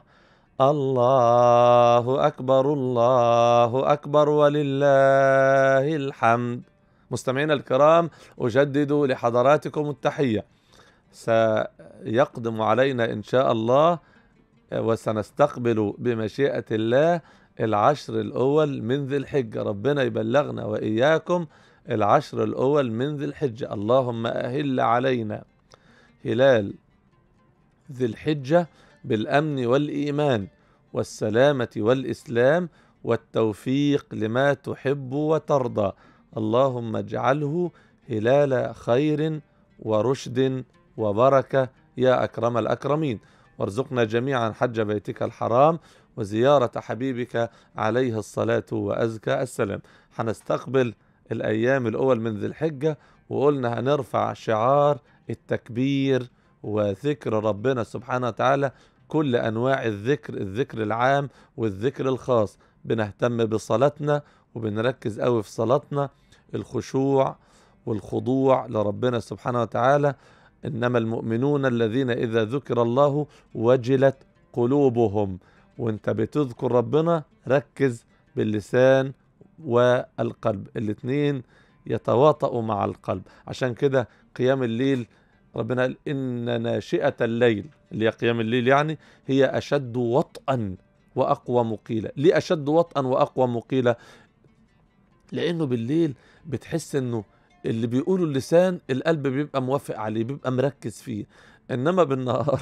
[SPEAKER 2] الله أكبر الله أكبر ولله الحمد مستمعينا الكرام أجدد لحضراتكم التحية سيقدم علينا إن شاء الله وسنستقبل بمشيئة الله العشر الأول من ذي الحجة ربنا يبلغنا وإياكم العشر الأول من ذي الحجة اللهم أهل علينا هلال ذي الحجة بالأمن والإيمان والسلامة والإسلام والتوفيق لما تحب وترضى اللهم اجعله هلال خير ورشد وبركة يا أكرم الأكرمين وارزقنا جميعا حج بيتك الحرام وزيارة حبيبك عليه الصلاة وأزكى السلام هنستقبل الأيام الأول من ذي الحجة وقلنا هنرفع شعار التكبير وذكر ربنا سبحانه وتعالى كل أنواع الذكر الذكر العام والذكر الخاص بنهتم بصلاتنا وبنركز قوي في صلاتنا الخشوع والخضوع لربنا سبحانه وتعالى إنما المؤمنون الذين إذا ذكر الله وجلت قلوبهم وانت بتذكر ربنا ركز باللسان والقلب الاتنين يتواطؤوا مع القلب عشان كده قيام الليل ربنا قال إن ناشئة الليل اللي هي قيام الليل يعني هي أشد وطئا وأقوى مقيلة ليه أشد وطئا وأقوى مقيلة لأنه بالليل بتحس إنه اللي بيقوله اللسان القلب بيبقى موافق عليه بيبقى مركز فيه انما بالنهار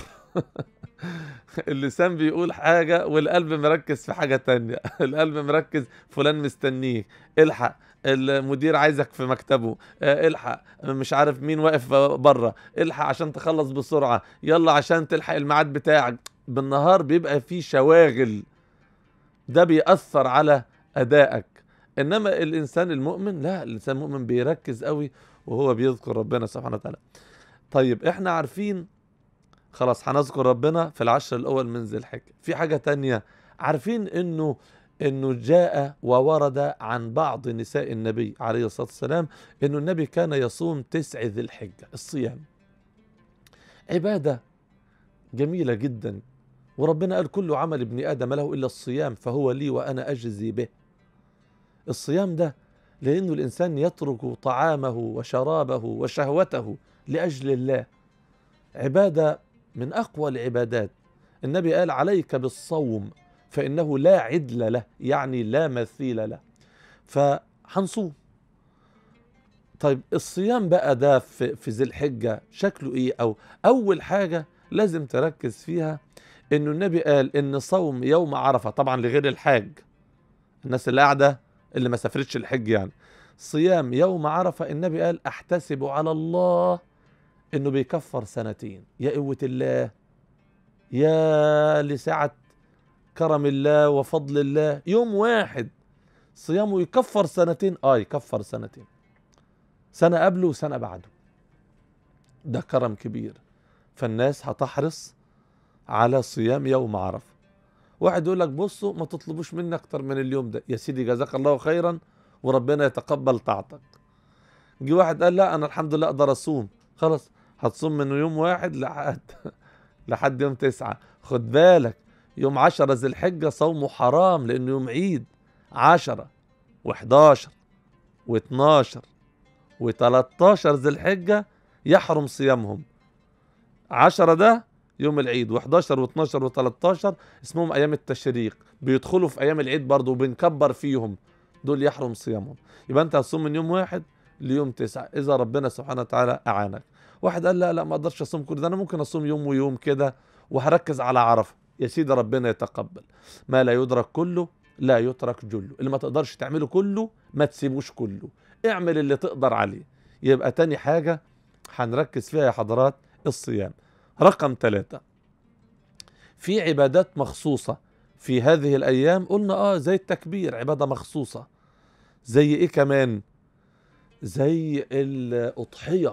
[SPEAKER 2] اللسان بيقول حاجة والقلب مركز في حاجة تانية القلب مركز فلان مستنيك الحق المدير عايزك في مكتبه آه، الحق مش عارف مين واقف بره الحق عشان تخلص بسرعة يلا عشان تلحق الميعاد بتاعك بالنهار بيبقى فيه شواغل ده بيأثر على أدائك إنما الإنسان المؤمن لا الإنسان المؤمن بيركز قوي وهو بيذكر ربنا سبحانه وتعالى طيب احنا عارفين خلاص هنذكر ربنا في العشر الأول من ذي الحجة في حاجة تانية عارفين إنه انه جاء وورد عن بعض نساء النبي عليه الصلاه والسلام انه النبي كان يصوم تسع ذي الحجه الصيام عباده جميله جدا وربنا قال كل عمل ابن ادم له الا الصيام فهو لي وانا اجزي به الصيام ده لانه الانسان يترك طعامه وشرابه وشهوته لاجل الله عباده من اقوى العبادات النبي قال عليك بالصوم فإنه لا عدل له يعني لا مثيل له فهنصوم طيب الصيام بقى ده في, في ذي الحجة شكله إيه أو أول حاجة لازم تركز فيها إنه النبي قال إن صوم يوم عرفة طبعا لغير الحاج الناس اللي قاعدة اللي ما سافرتش الحج يعني صيام يوم عرفة النبي قال أحتسب على الله إنه بيكفر سنتين يا قوة الله يا لسعة كرم الله وفضل الله يوم واحد صيامه يكفر سنتين اه يكفر سنتين سنة قبله وسنة بعده ده كرم كبير فالناس هتحرص على صيام يوم عرفة واحد يقول لك بصوا ما تطلبوش مني اكتر من اليوم ده يا سيدي جزاك الله خيرا وربنا يتقبل طاعتك جه واحد قال لا انا الحمد لله اقدر اصوم خلاص هتصوم من يوم واحد لحد لحد يوم تسعة خد بالك يوم عشرة ذي الحجة صومه حرام لأنه يوم عيد عشرة وحداشر واتناشر وتلاتاشر ذي الحجة يحرم صيامهم عشرة ده يوم العيد و11 و12 و13 اسمهم ايام التشريق بيدخلوا في ايام العيد برضه وبنكبر فيهم دول يحرم صيامهم يبقى انت هتصوم من يوم واحد ليوم تسعة اذا ربنا سبحانه وتعالى اعانك واحد قال لا لا ما اقدرش اصوم كل ده انا ممكن اصوم يوم ويوم كده وهركز على عرفه يا سيدي ربنا يتقبل ما لا يدرك كله لا يترك جله اللي ما تقدرش تعمله كله ما تسيبوش كله اعمل اللي تقدر عليه يبقى تاني حاجة هنركز فيها يا حضرات الصيام رقم ثلاثة في عبادات مخصوصة في هذه الأيام قلنا آه زي التكبير عبادة مخصوصة زي إيه كمان زي الأضحية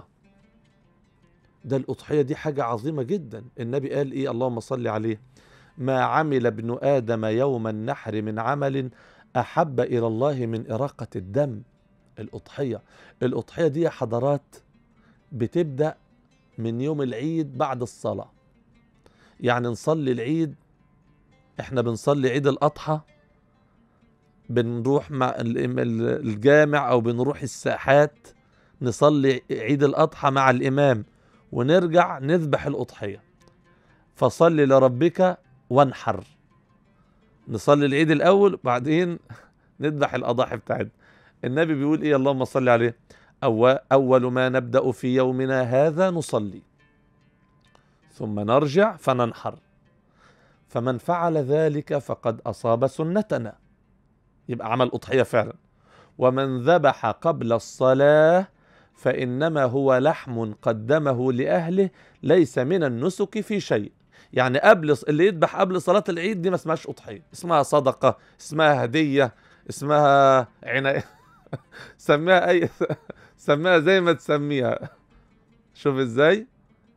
[SPEAKER 2] ده الأضحية دي حاجة عظيمة جدا النبي قال إيه اللهم صل عليه ما عمل ابن آدم يوم النحر من عمل أحب إلى الله من إراقة الدم الأضحية الأضحية دي يا حضرات بتبدأ من يوم العيد بعد الصلاة يعني نصلي العيد احنا بنصلي عيد الأضحى بنروح مع الجامع أو بنروح الساحات نصلي عيد الأضحى مع الإمام ونرجع نذبح الأضحية فصل لربك وانحر نصلي العيد الأول بعدين نذبح الأضاحي بتاعتنا النبي بيقول إيه اللهم صل عليه أول, أول ما نبدأ في يومنا هذا نصلي ثم نرجع فننحر فمن فعل ذلك فقد أصاب سنتنا يبقى عمل أضحية فعلا ومن ذبح قبل الصلاة فإنما هو لحم قدمه لأهله ليس من النسك في شيء يعني قبل اللي يذبح قبل صلاة العيد دي ما اسمهاش أضحية اسمها صدقة اسمها هدية اسمها عناية سميها أي سميها زي ما تسميها شوف ازاي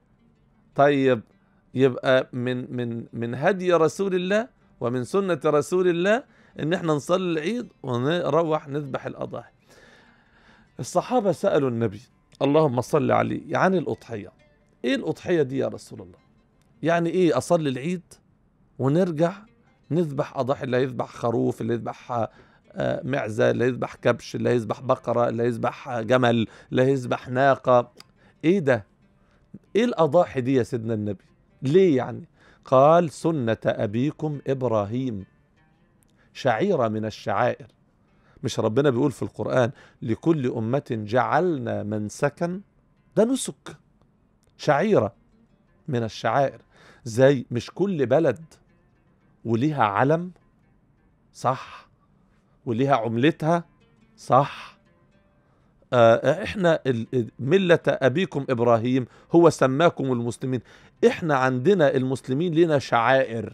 [SPEAKER 2] طيب يبقى من من من هدي رسول الله ومن سنة رسول الله ان احنا نصلي العيد ونروح نذبح الاضاحي الصحابة سألوا النبي اللهم صل عليه عن الأضحية ايه الأضحية دي يا رسول الله يعني ايه اصلي العيد ونرجع نذبح اضاحي اللي يذبح خروف اللي يذبح معزة اللي يذبح كبش اللي يذبح بقرة اللي يذبح جمل اللي يذبح ناقة ايه ده ايه الاضاحي دي يا سيدنا النبي ليه يعني قال سنة ابيكم ابراهيم شعيرة من الشعائر مش ربنا بيقول في القرآن لكل أمة جعلنا منسكا ده نسك شعيرة من الشعائر زي مش كل بلد وليها علم صح وليها عملتها صح آه احنا ال- ال- ملة ابيكم ابراهيم هو سماكم المسلمين احنا عندنا المسلمين لنا شعائر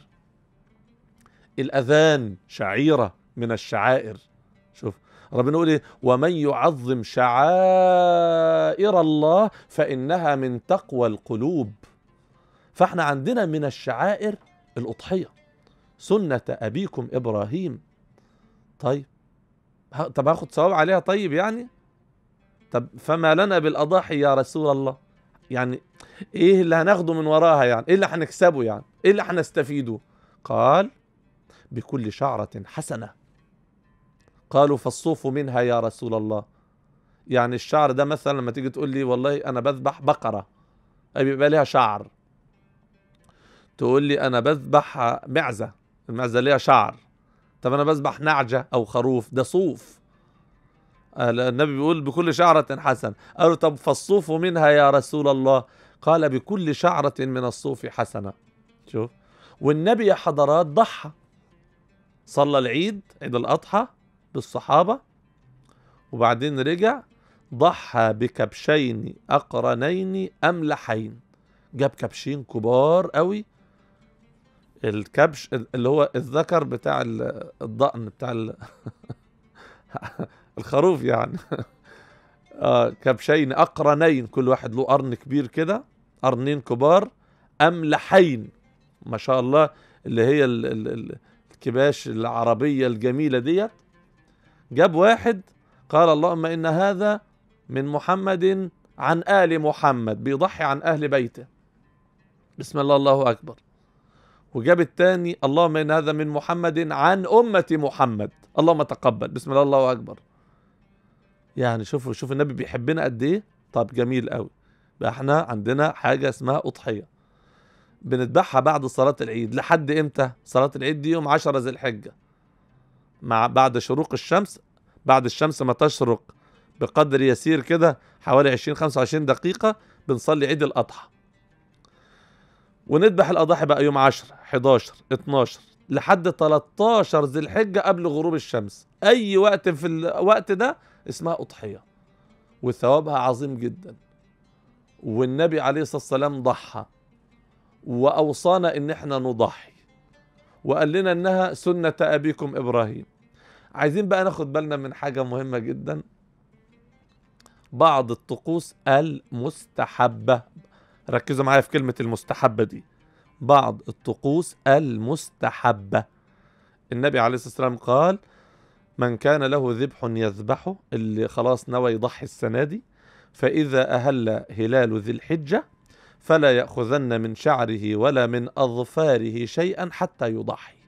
[SPEAKER 2] الاذان شعيرة من الشعائر شوف ربنا يقول ايه ومن يعظم شعائر الله فانها من تقوى القلوب فاحنا عندنا من الشعائر الاضحيه سنه ابيكم ابراهيم طيب ه- طب هاخد ثواب عليها طيب يعني طب فما لنا بالاضاحي يا رسول الله يعني ايه اللي هناخده من وراها يعني ايه اللي هنكسبه يعني ايه اللي هنستفيده قال بكل شعره حسنه قالوا فالصوف منها يا رسول الله يعني الشعر ده مثلا لما تيجي تقول لي والله انا بذبح بقره أي بيبقى ليها شعر تقول لي انا بذبح معزه المعزه ليها شعر طب انا بذبح نعجه او خروف ده صوف قال- النبي بيقول بكل شعرة حسن قالوا طب فالصوف منها يا رسول الله قال بكل شعرة من الصوف حسنة شوف والنبي يا حضرات ضحى صلى العيد عيد الأضحى بالصحابة وبعدين رجع ضحى بكبشين أقرنين أملحين جاب كبشين كبار قوي الكبش اللي هو الذكر بتاع ال- الضأن بتاع ال- الخروف يعني آه كبشين أقرنين كل واحد له قرن كبير كده قرنين كبار أملحين ما شاء الله اللي هي ال ال ال الكباش العربية الجميلة ديت جاب واحد قال اللهم إن هذا من محمد عن آل محمد بيضحي عن أهل بيته بسم الله الله أكبر وجاب الثاني اللهم إن هذا من محمد عن أمة محمد اللهم تقبل بسم الله الله أكبر يعني شوفوا شوف النبي بيحبنا قد إيه طب جميل قوي بقى احنا عندنا حاجة اسمها أضحية بنذبحها بعد صلاة العيد لحد امتى صلاة العيد دي يوم 10 ذي الحجة مع بعد شروق الشمس بعد الشمس ما تشرق بقدر يسير كده حوالي 20 25 دقيقة بنصلي عيد الأضحى ونذبح الأضاحي بقى يوم 10 11 12 لحد 13 ذي الحجة قبل غروب الشمس أي وقت في الوقت ده اسمها أضحية وثوابها عظيم جدا والنبي عليه الصلاة والسلام ضحى وأوصانا إن احنا نضحي وقال لنا إنها سنة أبيكم إبراهيم عايزين بقى ناخد بالنا من حاجة مهمة جدا بعض الطقوس المستحبة ركزوا معايا في كلمة المستحبة دي بعض الطقوس المستحبة النبي عليه الصلاة والسلام قال من كان له ذبح يذبحه اللي خلاص نوى يضحي السنة دي فإذا أهل هلال ذي الحجة فلا يأخذن من شعره ولا من أظفاره شيئا حتى يضحي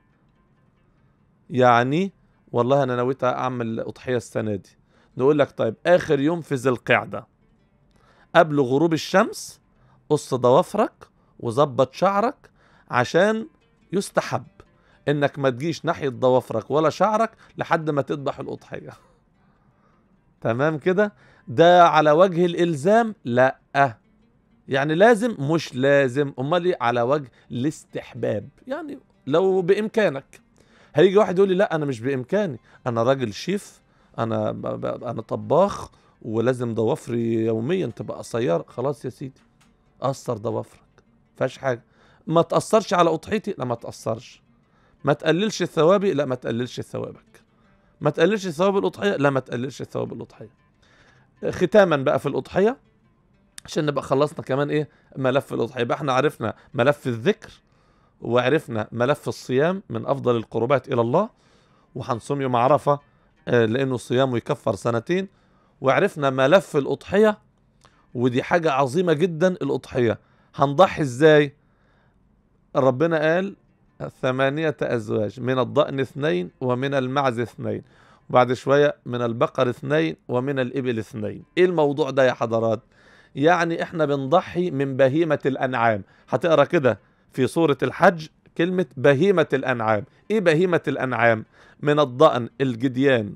[SPEAKER 2] يعني والله أنا نويت أعمل أضحية السنة دي نقول لك طيب آخر يوم في ذي القعدة قبل غروب الشمس قص ضوافرك وظبط شعرك عشان يستحب انك ما تجيش ناحية ضوافرك ولا شعرك لحد ما تذبح الأضحية تمام كده ده على وجه الإلزام لا يعني لازم مش لازم امال ايه على وجه الاستحباب يعني لو بامكانك هيجي واحد يقول لي لا انا مش بامكاني انا راجل شيف انا ب... ب... انا طباخ ولازم ضوافري يوميا تبقى قصيره خلاص يا سيدي قصر ضوافرك فيهاش حاجه ما تاثرش على اضحيتي لا ما تاثرش ما تقللش ثوابي لا ما تقللش ثوابك ما تقللش ثواب الاضحيه لا ما تقللش ثواب الاضحيه ختاما بقى في الاضحيه عشان نبقى خلصنا كمان ايه ملف الاضحيه يبقى احنا عرفنا ملف الذكر وعرفنا ملف الصيام من افضل القربات الى الله وهنصوم يوم عرفه آه، لانه صيامه يكفر سنتين وعرفنا ملف الاضحيه ودي حاجه عظيمه جدا الاضحيه هنضحي ازاي ربنا قال ثمانية أزواج من الضأن اثنين ومن المعز اثنين وبعد شوية من البقر اثنين ومن الإبل اثنين إيه الموضوع ده يا حضرات يعني احنا بنضحي من بهيمة الأنعام هتقرأ كده في سورة الحج كلمة بهيمة الأنعام إيه بهيمة الأنعام من الضأن الجديان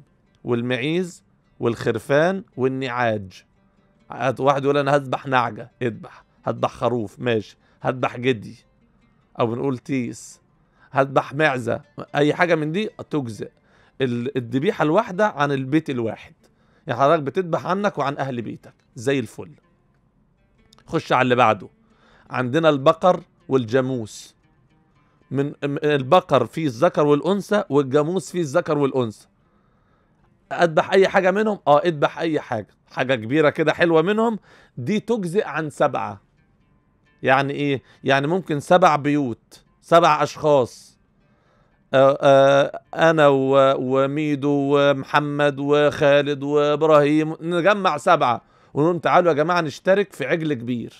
[SPEAKER 2] والمعيز والخرفان والنعاج هات- واحد يقول انا هذبح نعجه اذبح هذبح خروف ماشي هذبح جدي او بنقول تيس هذبح معزه اي حاجه من دي تجزئ ال- الذبيحه الواحده عن البيت الواحد يعني حضرتك بتذبح عنك وعن اهل بيتك زي الفل خش على اللي بعده عندنا البقر والجاموس من م- البقر فيه الذكر والانثى والجاموس فيه الذكر والانثى اذبح اي حاجه منهم اه اذبح اي حاجه حاجه كبيره كده حلوه منهم دي تجزئ عن سبعه يعني ايه يعني ممكن سبع بيوت سبع اشخاص آه آه انا و- وميدو ومحمد وخالد وابراهيم نجمع سبعه ونقول تعالوا يا جماعه نشترك في عجل كبير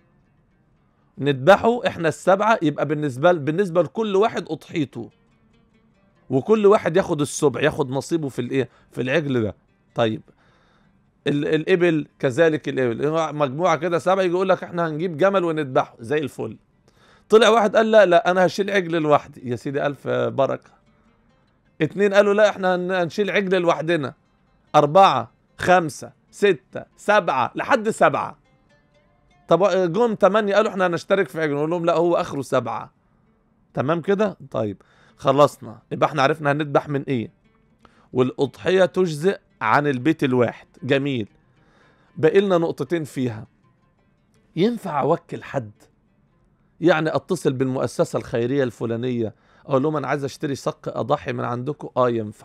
[SPEAKER 2] نذبحه احنا السبعه يبقى بالنسبه بالنسبه لكل واحد اضحيته وكل واحد ياخد السبع ياخد نصيبه في الايه في العجل ده طيب ال- الابل كذلك الابل مجموعه كده سبعه يجي يقول لك احنا هنجيب جمل ونذبحه زي الفل طلع واحد قال لا لا انا هشيل عجل لوحدي يا سيدي الف بركه اتنين قالوا لا احنا هن- هنشيل عجل لوحدنا اربعه خمسه سته سبعه لحد سبعه طب جم تمانية قالوا احنا هنشترك في عجل نقول لهم لا هو اخره سبعه تمام كده طيب خلصنا يبقى احنا عرفنا هنذبح من ايه والاضحيه تجزئ عن البيت الواحد جميل باقي لنا نقطتين فيها ينفع اوكل حد يعني اتصل بالمؤسسه الخيريه الفلانيه اقول لهم انا عايز اشتري صك اضحي من عندكم اه ينفع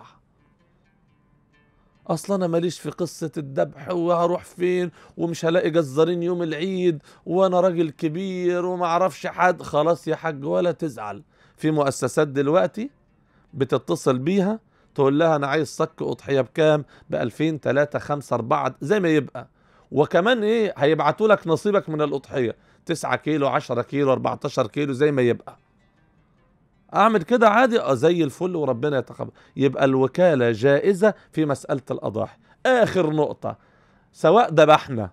[SPEAKER 2] اصلا انا ماليش في قصه الذبح وهروح فين ومش هلاقي جزارين يوم العيد وانا راجل كبير وما اعرفش حد خلاص يا حاج ولا تزعل في مؤسسات دلوقتي بتتصل بيها تقول لها انا عايز صك اضحيه بكام ب 2000 3 5 4 زي ما يبقى وكمان ايه هيبعتوا لك نصيبك من الاضحيه 9 كيلو 10 كيلو 14 كيلو زي ما يبقى اعمل كده عادي اه زي الفل وربنا يتقبل يبقى الوكاله جائزه في مساله الاضاحي اخر نقطه سواء ذبحنا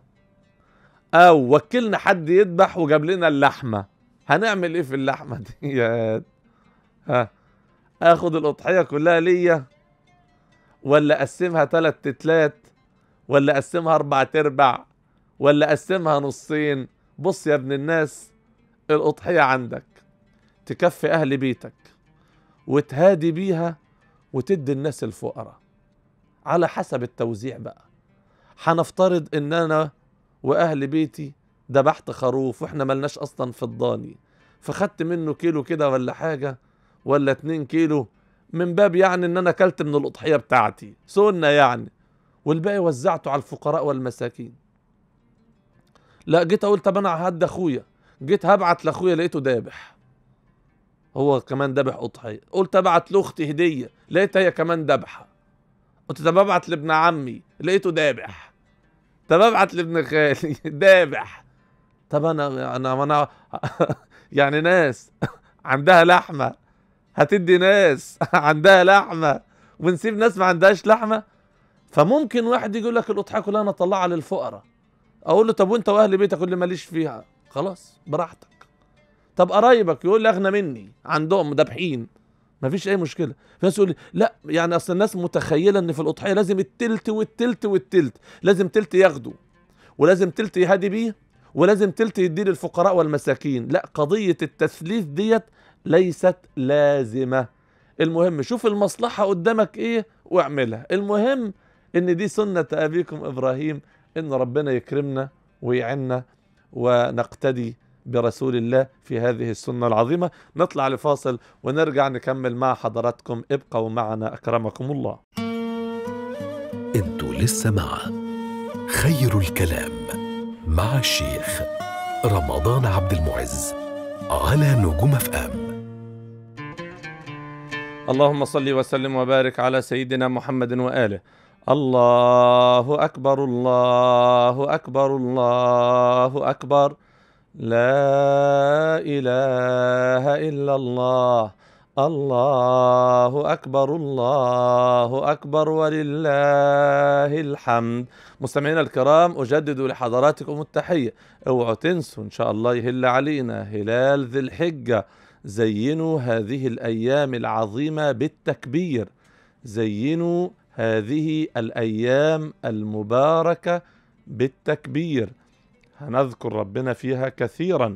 [SPEAKER 2] او وكلنا حد يذبح وجاب لنا اللحمه هنعمل ايه في اللحمه دي يا ها اخد الاضحيه كلها ليا ولا اقسمها تلات تتلات ولا اقسمها اربع تربع ولا اقسمها نصين بص يا ابن الناس الاضحيه عندك تكفي اهل بيتك وتهادي بيها وتدي الناس الفقراء على حسب التوزيع بقى هنفترض ان انا واهل بيتي ذبحت خروف واحنا ملناش اصلا في الضاني فخدت منه كيلو كده ولا حاجه ولا اتنين كيلو من باب يعني ان انا اكلت من الاضحيه بتاعتي سنه يعني والباقي وزعته على الفقراء والمساكين لا جيت اقول طب انا هدي اخويا جيت هبعت لاخويا لقيته ذابح هو كمان ذبح اضحيه قلت ابعت لاختي هديه لقيتها هي كمان ذبحه قلت طب ابعت لابن عمي لقيته ذابح طب ابعت لابن خالي ذابح طب انا انا انا يعني ناس عندها لحمه هتدي ناس عندها لحمه ونسيب ناس ما عندهاش لحمه فممكن واحد يقول لك الاضحيه كلها انا اطلعها للفقراء اقول له طب وانت واهل بيتك يقول لي ماليش فيها خلاص براحتك طب قرايبك يقول لي اغنى مني عندهم ذابحين مفيش اي مشكله في ناس يقول لي لا يعني اصل الناس متخيله ان في الاضحيه لازم التلت والتلت والتلت لازم تلت ياخده ولازم تلت يهدي بيه ولازم تلت يديه للفقراء والمساكين لا قضيه التثليث ديت ليست لازمه المهم شوف المصلحه قدامك ايه واعملها المهم ان دي سنه ابيكم ابراهيم ان ربنا يكرمنا ويعنا ونقتدي برسول الله في هذه السنه العظيمه نطلع لفاصل ونرجع نكمل مع حضراتكم ابقوا معنا اكرمكم الله
[SPEAKER 1] انتوا لسه مع خير الكلام مع الشيخ رمضان عبد المعز على نجوم اف ام
[SPEAKER 2] اللهم صل وسلم وبارك على سيدنا محمد واله الله اكبر الله اكبر الله اكبر لا اله الا الله الله اكبر الله اكبر ولله الحمد مستمعينا الكرام اجدد لحضراتكم التحيه اوعوا تنسوا ان شاء الله يهل علينا هلال ذي الحجه زينوا هذه الايام العظيمه بالتكبير زينوا هذه الايام المباركه بالتكبير هنذكر ربنا فيها كثيرا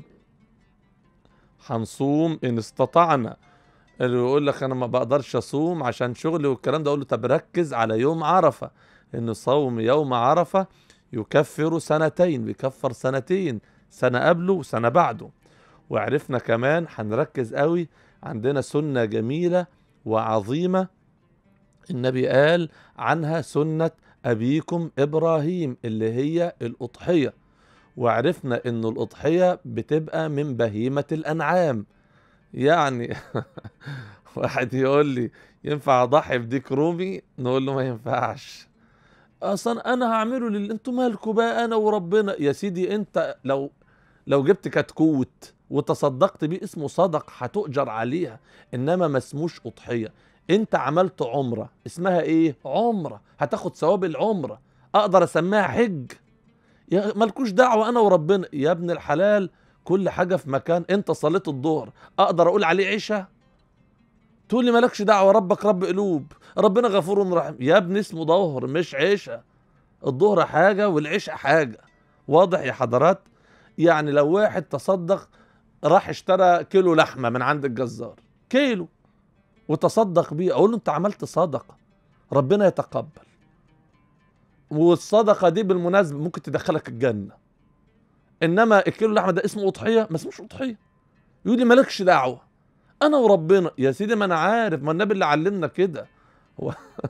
[SPEAKER 2] هنصوم ان استطعنا اللي يقول لك انا ما بقدرش اصوم عشان شغلي والكلام ده اقول له طب ركز على يوم عرفه ان صوم يوم عرفه يكفر سنتين بيكفر سنتين سنه قبله وسنه بعده وعرفنا كمان هنركز قوي عندنا سنه جميله وعظيمه النبي قال عنها سنه ابيكم ابراهيم اللي هي الاضحيه وعرفنا ان الاضحيه بتبقى من بهيمه الانعام يعني واحد يقول لي ينفع اضحي بديك رومي نقول له ما ينفعش اصلا انا هعمله لل انتوا مالكوا بقى انا وربنا يا سيدي انت لو لو جبت كتكوت وتصدقت بيه اسمه صدق هتؤجر عليها انما ما اسموش اضحيه انت عملت عمره اسمها ايه عمره هتاخد ثواب العمره اقدر اسميها حج يا مالكوش دعوه انا وربنا يا ابن الحلال كل حاجه في مكان انت صليت الظهر اقدر اقول عليه عشاء تقول لي مالكش دعوه ربك رب قلوب ربنا غفور رحيم يا ابني اسمه ظهر مش عشاء الظهر حاجه والعشاء حاجه واضح يا حضرات يعني لو واحد تصدق راح اشترى كيلو لحمه من عند الجزار كيلو وتصدق بيه اقول له انت عملت صدقه ربنا يتقبل والصدقه دي بالمناسبه ممكن تدخلك الجنه انما الكيلو اللحمه ده اسمه اضحيه ما اسموش اضحيه يقول لي مالكش دعوه انا وربنا يا سيدي ما انا عارف ما النبي اللي علمنا كده هو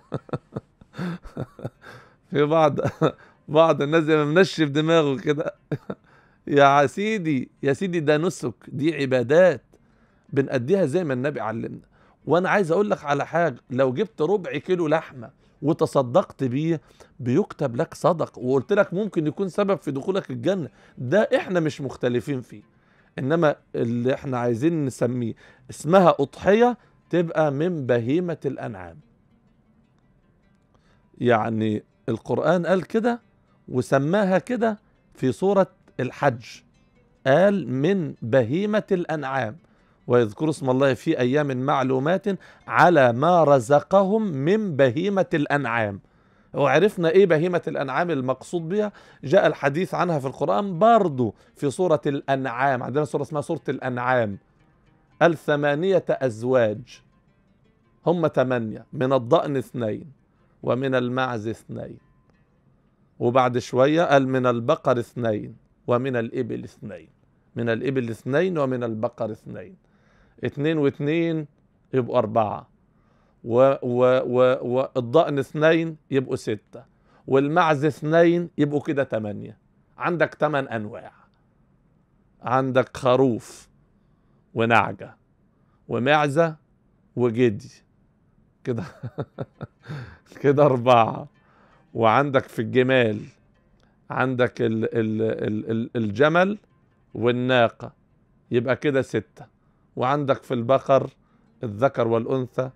[SPEAKER 2] في بعض بعض الناس زي ما منشف دماغه كده يا سيدي يا سيدي ده نسك دي عبادات بنأديها زي ما النبي علمنا وانا عايز اقول لك على حاجه لو جبت ربع كيلو لحمه وتصدقت بيه بيكتب لك صدق وقلت لك ممكن يكون سبب في دخولك الجنه ده احنا مش مختلفين فيه انما اللي احنا عايزين نسميه اسمها اضحيه تبقى من بهيمه الانعام يعني القران قال كده وسماها كده في سوره الحج قال من بهيمه الانعام ويذكر اسم الله في ايام معلومات على ما رزقهم من بهيمه الانعام وعرفنا ايه بهيمه الانعام المقصود بها جاء الحديث عنها في القران برضو في سوره الانعام عندنا سوره اسمها سوره الانعام قال ثمانيه ازواج هم ثمانيه من الضأن اثنين ومن المعز اثنين وبعد شويه قال من البقر اثنين ومن الابل اثنين من الابل اثنين ومن البقر اثنين اتنين واتنين يبقوا أربعة و و و والضأن اثنين يبقوا ستة والمعز اثنين يبقوا كده تمانية عندك تمن أنواع عندك خروف ونعجة ومعزة وجدي كده كده أربعة وعندك في الجمال عندك ال ال ال ال الجمل والناقة يبقى كده ستة وعندك في البقر الذكر والأنثى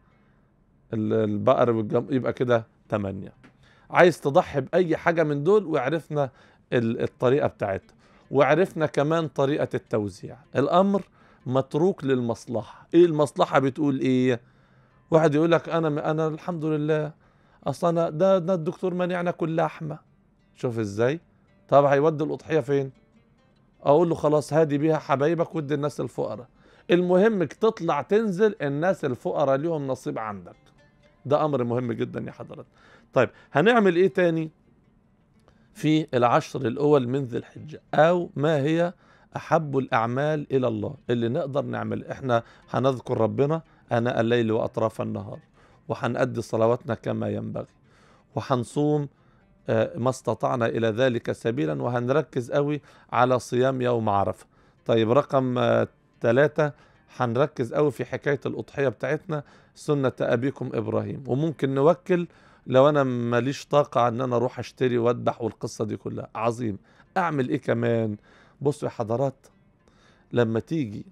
[SPEAKER 2] البقر والجم يبقى كده تمانية عايز تضحي بأي حاجة من دول وعرفنا الطريقة بتاعتها وعرفنا كمان طريقة التوزيع الأمر متروك للمصلحة إيه المصلحة بتقول إيه واحد يقول لك أنا أنا الحمد لله أصلا ده ده الدكتور مانعنا كل لحمة شوف إزاي طب هيودي الأضحية فين أقول له خلاص هادي بيها حبايبك ودي الناس الفقراء المهم تطلع تنزل الناس الفقراء ليهم نصيب عندك ده امر مهم جدا يا حضرات طيب هنعمل ايه تاني في العشر الاول من ذي الحجه او ما هي احب الاعمال الى الله اللي نقدر نعمل احنا هنذكر ربنا اناء الليل واطراف النهار وهنأدي صلواتنا كما ينبغي وهنصوم ما استطعنا الى ذلك سبيلا وهنركز قوي على صيام يوم عرفه طيب رقم ثلاثة هنركز قوي في حكاية الأضحية بتاعتنا سنة أبيكم إبراهيم وممكن نوكل لو أنا ماليش طاقة أن أنا أروح أشتري وأذبح والقصة دي كلها عظيم أعمل إيه كمان بصوا يا حضرات لما تيجي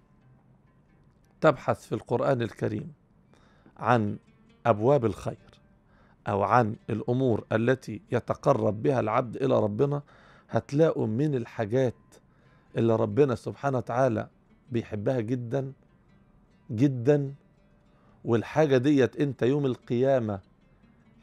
[SPEAKER 2] تبحث في القرآن الكريم عن أبواب الخير أو عن الأمور التي يتقرب بها العبد إلى ربنا هتلاقوا من الحاجات اللي ربنا سبحانه وتعالى بيحبها جدا جدا والحاجة ديت انت يوم القيامة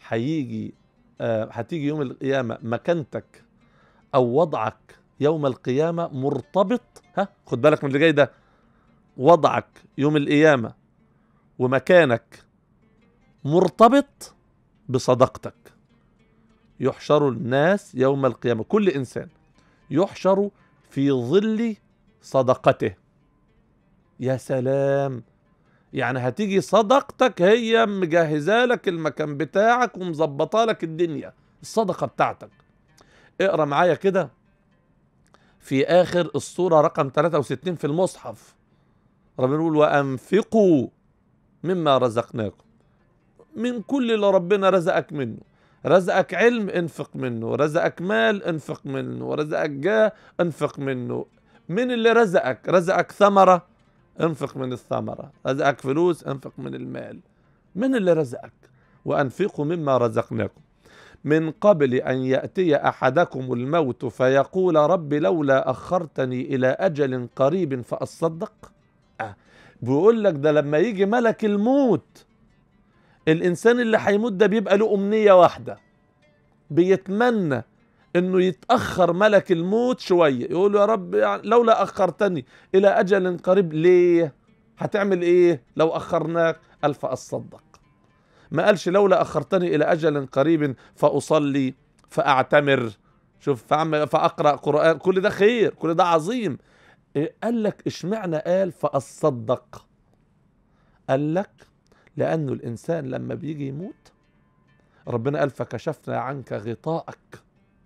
[SPEAKER 2] هيجي آه، هتيجي يوم القيامة مكانتك أو وضعك يوم القيامة مرتبط ها خد بالك من اللي جاي ده وضعك يوم القيامة ومكانك مرتبط بصدقتك يحشر الناس يوم القيامة كل إنسان يحشر في ظل صدقته يا سلام يعني هتيجي صدقتك هي مجهزة لك المكان بتاعك ومظبطة لك الدنيا الصدقة بتاعتك اقرا معايا كده في آخر الصورة رقم 63 في المصحف ربنا يقول وأنفقوا مما رزقناكم من كل اللي ربنا رزقك منه رزقك علم انفق منه رزقك مال انفق منه رزقك جاه انفق منه من اللي رزقك رزقك ثمرة انفق من الثمرة رزقك فلوس انفق من المال من اللي رزقك وأنفقوا مما رزقناكم من قبل أن يأتي أحدكم الموت فيقول رب لولا أخرتني إلى أجل قريب فأصدق أه. بيقول لك ده لما يجي ملك الموت الإنسان اللي هيموت ده بيبقى له أمنية واحدة بيتمنى انه يتاخر ملك الموت شويه يقول له يا رب يعني لولا اخرتني الى اجل قريب ليه هتعمل ايه لو اخرناك قال فاصدق ما قالش لولا اخرتني الى اجل قريب فاصلي فاعتمر شوف فأعمل فاقرا قران كل ده خير كل ده عظيم إيه قال لك اشمعنى قال فاصدق قال لك لانه الانسان لما بيجي يموت ربنا قال فكشفنا عنك غطاءك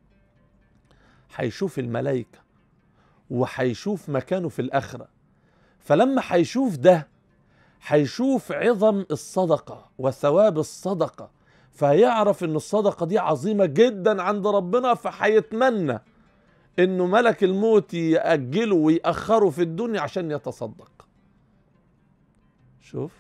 [SPEAKER 2] هيشوف الملائكة وهيشوف مكانه في الآخرة فلما هيشوف ده هيشوف عظم الصدقة وثواب الصدقة فهيعرف ان الصدقة دي عظيمة جدا عند ربنا فهيتمنى انه ملك الموت يأجله ويأخره في الدنيا عشان يتصدق شوف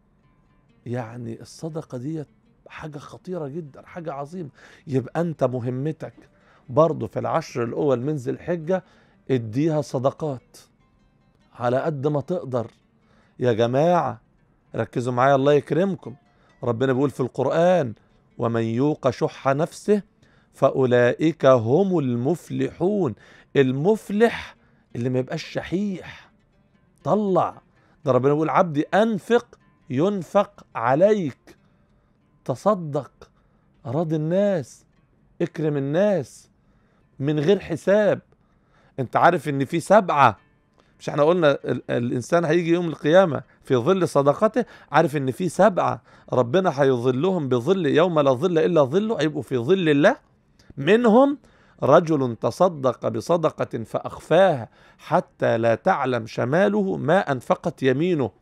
[SPEAKER 2] يعني الصدقة دي حاجة خطيرة جدا حاجة عظيمة يبقى انت مهمتك برضه في العشر الأول من ذي الحجة اديها صدقات على قد ما تقدر يا جماعة ركزوا معايا الله يكرمكم ربنا بيقول في القرآن ومن يوق شح نفسه فأولئك هم المفلحون المفلح اللي ما يبقاش شحيح طلع ده ربنا بيقول عبدي أنفق ينفق عليك تصدق راضي الناس اكرم الناس من غير حساب انت عارف ان في سبعة مش احنا قلنا ال الانسان هيجي يوم القيامة في ظل صدقته عارف ان في سبعة ربنا هيظلهم بظل يوم لا ظل الا ظله هيبقوا في ظل الله منهم رجل تصدق بصدقة فأخفاها حتى لا تعلم شماله ما أنفقت يمينه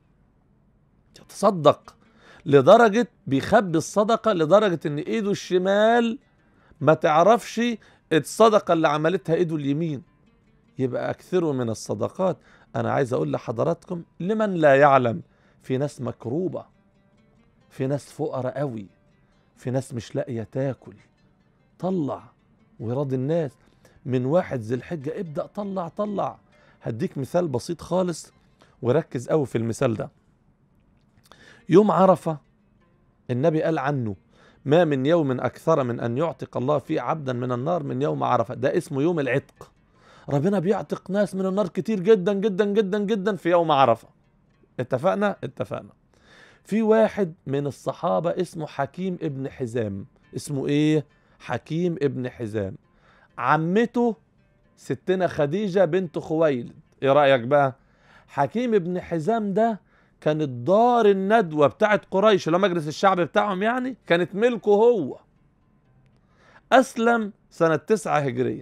[SPEAKER 2] تصدق لدرجة بيخبي الصدقة لدرجة ان ايده الشمال ما تعرفش الصدقة اللي عملتها ايده اليمين يبقى اكثروا من الصدقات انا عايز اقول لحضراتكم لمن لا يعلم في ناس مكروبة في ناس فقراء قوي في ناس مش لاقية تاكل طلع ويراضي الناس من واحد ذي الحجة ابدأ طلع طلع هديك مثال بسيط خالص وركز قوي في المثال ده يوم عرفة النبي قال عنه ما من يوم أكثر من أن يعتق الله فيه عبدا من النار من يوم عرفة ده اسمه يوم العتق ربنا بيعتق ناس من النار كتير جدا جدا جدا جدا في يوم عرفة اتفقنا اتفقنا في واحد من الصحابة اسمه حكيم ابن حزام اسمه ايه حكيم ابن حزام عمته ستنا خديجة بنت خويلد ايه رأيك بقى حكيم ابن حزام ده كانت دار الندوة بتاعت قريش اللي هو مجلس الشعب بتاعهم يعني كانت ملكه هو أسلم سنة تسعة هجرية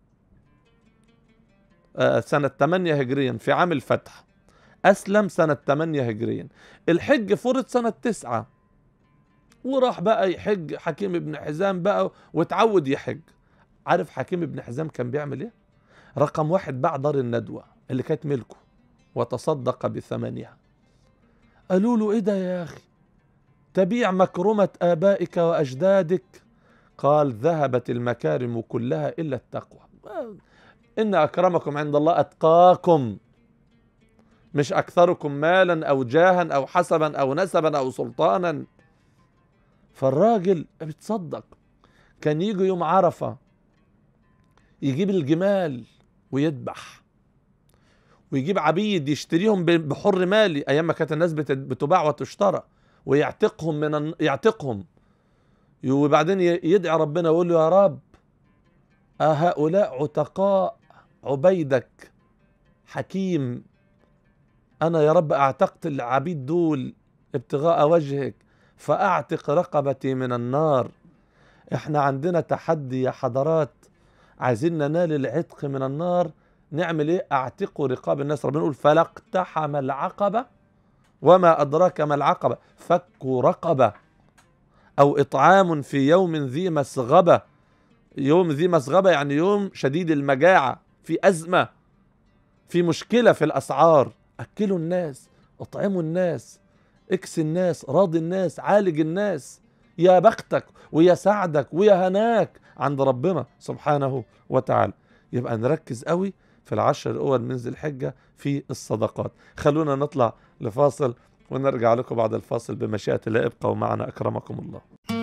[SPEAKER 2] آه سنة 8 هجريا في عام الفتح أسلم سنة 8 هجريا الحج فرض سنة تسعة وراح بقى يحج حكيم ابن حزام بقى واتعود يحج عارف حكيم ابن حزام كان بيعمل ايه رقم واحد باع دار الندوة اللي كانت ملكه وتصدق بثمنها قالوا له ايه ده يا اخي تبيع مكرمة آبائك وأجدادك قال ذهبت المكارم كلها إلا التقوى إن أكرمكم عند الله أتقاكم مش أكثركم مالا أو جاها أو حسبا أو نسبا أو سلطانا فالراجل بيتصدق كان يجي يوم عرفة يجيب الجمال ويذبح ويجيب عبيد يشتريهم ب- بحر مالي ايام ما كانت الناس بت- بتباع وتشترى ويعتقهم من الن- يعتقهم وبعدين ي- يدعي ربنا ويقول له يا رب أهؤلاء عتقاء عبيدك حكيم أنا يا رب أعتقت العبيد دول ابتغاء وجهك فأعتق رقبتي من النار احنا عندنا تحدي يا حضرات عايزين ننال العتق من النار نعمل ايه اعتقوا رقاب الناس ربنا يقول فلا اقتحم العقبة وما أدراك ما العقبة فك رقبة أو إطعام في يوم ذي مسغبة يوم ذي مسغبة يعني يوم شديد المجاعة في أزمة في مشكلة في الأسعار أكلوا الناس اطعموا الناس اكس الناس راضي الناس عالج الناس يا بختك ويا سعدك ويا هناك عند ربنا سبحانه وتعالى يبقى نركز قوي في العشر الأول من ذي الحجة في الصدقات خلونا نطلع لفاصل ونرجع لكم بعد الفاصل بمشيئة الله ابقوا معنا أكرمكم الله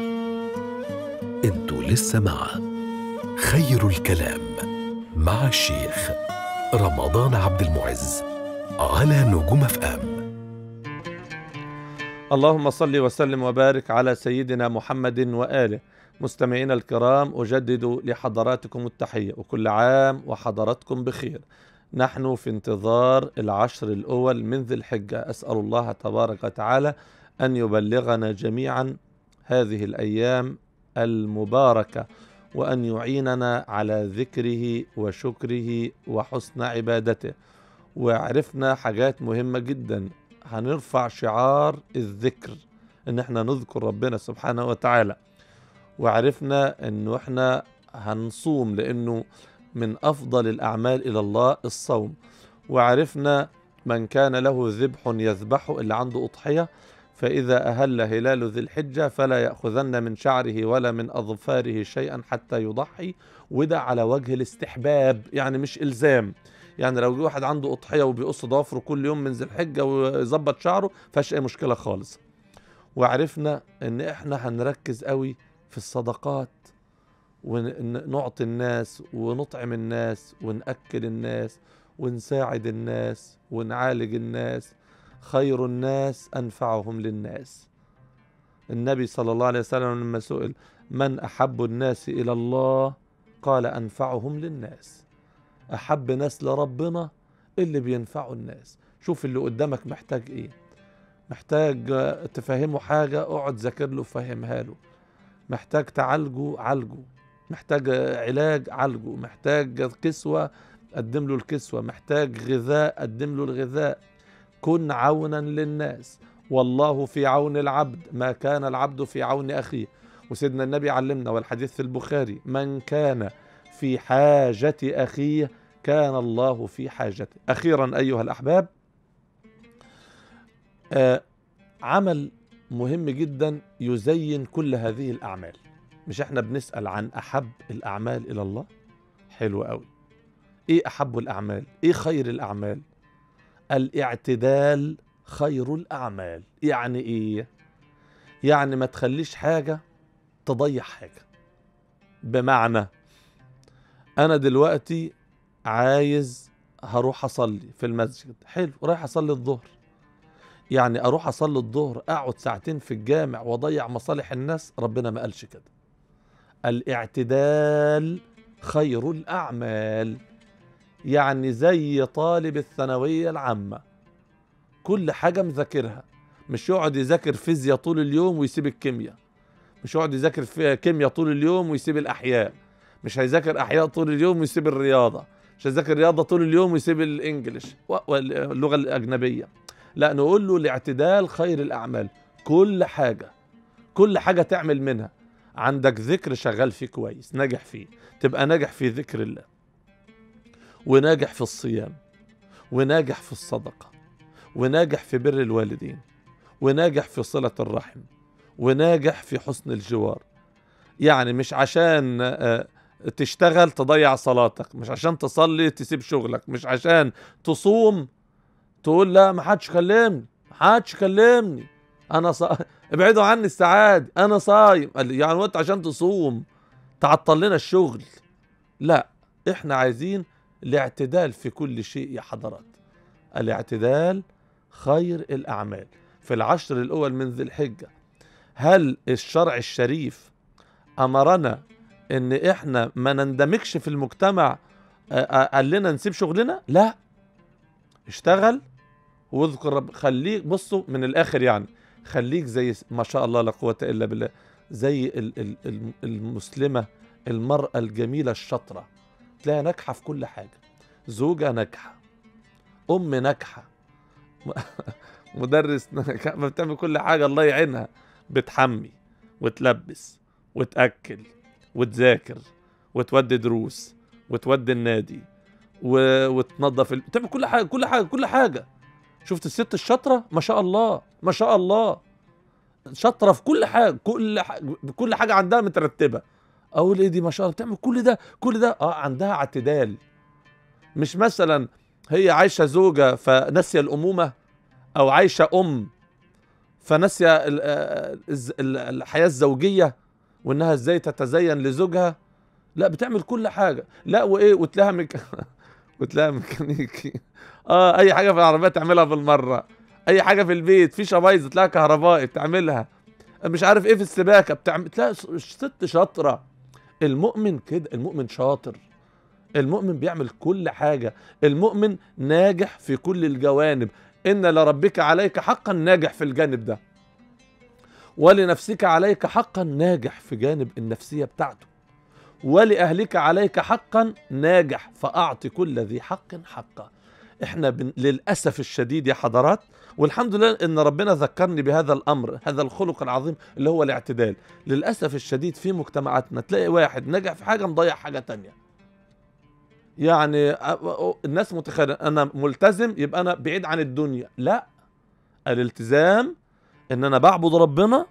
[SPEAKER 1] انتوا لسه مع خير الكلام مع الشيخ رمضان عبد المعز على نجوم اف ام
[SPEAKER 2] اللهم صل وسلم وبارك على سيدنا محمد وآله مستمعينا الكرام أجدد لحضراتكم التحية وكل عام وحضراتكم بخير نحن في انتظار العشر الأول من ذي الحجة أسأل الله تبارك وتعالى أن يبلغنا جميعا هذه الأيام المباركة وأن يعيننا على ذكره وشكره وحسن عبادته وعرفنا حاجات مهمة جدا هنرفع شعار الذكر ان احنا نذكر ربنا سبحانه وتعالى وعرفنا انه احنا هنصوم لانه من افضل الاعمال الى الله الصوم وعرفنا من كان له ذبح يذبحه اللي عنده اضحيه فاذا اهل هلال ذي الحجه فلا ياخذن من شعره ولا من اظفاره شيئا حتى يضحي وده على وجه الاستحباب يعني مش الزام يعني لو جه واحد عنده اضحيه وبيقص ضوافره كل يوم من ذي الحجه ويظبط شعره فيهاش اي مشكله خالص وعرفنا ان احنا هنركز قوي في الصدقات ونعطي الناس ونطعم الناس ونأكل الناس ونساعد الناس ونعالج الناس خير الناس أنفعهم للناس النبي صلى الله عليه وسلم لما سئل من أحب الناس إلى الله قال أنفعهم للناس أحب ناس لربنا اللي بينفعوا الناس شوف اللي قدامك محتاج إيه محتاج آه، تفهمه حاجة اقعد ذاكر له فهمها له محتاج تعالجه عالجه محتاج آه، علاج عالجه محتاج كسوة قدم له الكسوة محتاج غذاء قدم له الغذاء كن عونا للناس والله في عون العبد ما كان العبد في عون أخيه وسيدنا النبي علمنا والحديث في البخاري من كان في حاجة أخيه كان الله في حاجته أخيرا أيها الأحباب آه عمل مهم جدا يزين كل هذه الأعمال مش احنا بنسأل عن أحب الأعمال إلى الله حلو قوي ايه أحب الأعمال ايه خير الأعمال الاعتدال خير الأعمال يعني ايه يعني ما تخليش حاجة تضيع حاجة بمعنى أنا دلوقتي عايز هروح أصلي في المسجد حلو رايح أصلي الظهر يعني أروح أصلي الظهر أقعد ساعتين في الجامع وأضيع مصالح الناس ربنا ما قالش كده الاعتدال خير الأعمال يعني زي طالب الثانوية العامة كل حاجة مذاكرها مش يقعد يذاكر فيزياء طول اليوم ويسيب الكيمياء مش يقعد يذاكر في كيمياء طول اليوم ويسيب الأحياء مش هيذاكر أحياء طول اليوم ويسيب الرياضة مش هيذاكر رياضة طول اليوم ويسيب الإنجليش و- واللغة الأجنبية لا نقول له الاعتدال خير الأعمال كل حاجة كل حاجة تعمل منها عندك ذكر شغال فيه كويس ناجح فيه تبقى ناجح في ذكر الله وناجح في الصيام وناجح في الصدقة وناجح في بر الوالدين وناجح في صلة الرحم وناجح في حسن الجوار يعني مش عشان آه، تشتغل تضيع صلاتك مش عشان تصلي تسيب شغلك مش عشان تصوم تقول لا ما حدش كلمني ما حدش كلمني انا صا... ابعدوا عني السعادة انا صايم قال لي يعني وانت عشان تصوم تعطل لنا الشغل لا احنا عايزين الاعتدال في كل شيء يا حضرات الاعتدال خير الاعمال في العشر الاول من ذي الحجه هل الشرع الشريف امرنا ان احنا ما نندمجش في المجتمع آه، آه، قال لنا نسيب شغلنا لا اشتغل واذكر رب خليك بصوا من الاخر يعني خليك زي ما شاء الله لا قوه الا بالله زي ال- ال- ال- المسلمه المراه الجميله الشاطره تلاقيها ناجحه في كل حاجه زوجه ناجحه ام ناجحه مدرس ناجح بتعمل كل حاجه الله يعينها بتحمي وتلبس وتاكل وتذاكر وتودي دروس وتودي النادي و... وتنظف ال... بتعمل كل حاجه كل حاجه كل حاجه شفت الست الشاطره ما شاء الله ما شاء الله شاطره في كل حاجه كل حاجة كل حاجه عندها مترتبه اقول ايه دي ما شاء الله بتعمل كل ده كل ده اه عندها اعتدال مش مثلا هي عايشه زوجه فناسيه الامومه او عايشه ام فناسيه ال- آه، الز- ال- الحياه الزوجيه وانها ازاي تتزين لزوجها لا بتعمل كل حاجه لا وايه وتلاقيها ميك... وتلاقيها ميكانيكي اه اي حاجه في العربيه تعملها بالمره اي حاجه في البيت في بايظه تلاقيها كهربائي بتعملها مش عارف ايه في السباكه بتعمل تلاقي س- ست شاطره المؤمن كده المؤمن شاطر المؤمن بيعمل كل حاجه المؤمن ناجح في كل الجوانب ان لربك عليك حقا ناجح في الجانب ده ولنفسك عليك حقا ناجح في جانب النفسيه بتاعته ولأهلك عليك حقا ناجح فأعطي كل ذي حق حقه احنا بن... للأسف الشديد يا حضرات والحمد لله ان ربنا ذكرني بهذا الامر هذا الخلق العظيم اللي هو الاعتدال للأسف الشديد في مجتمعاتنا تلاقي واحد نجح في حاجة مضيع حاجة تانية يعني أ- أ- الناس متخيلة انا ملتزم يبقى انا بعيد عن الدنيا لا الالتزام ان انا بعبد ربنا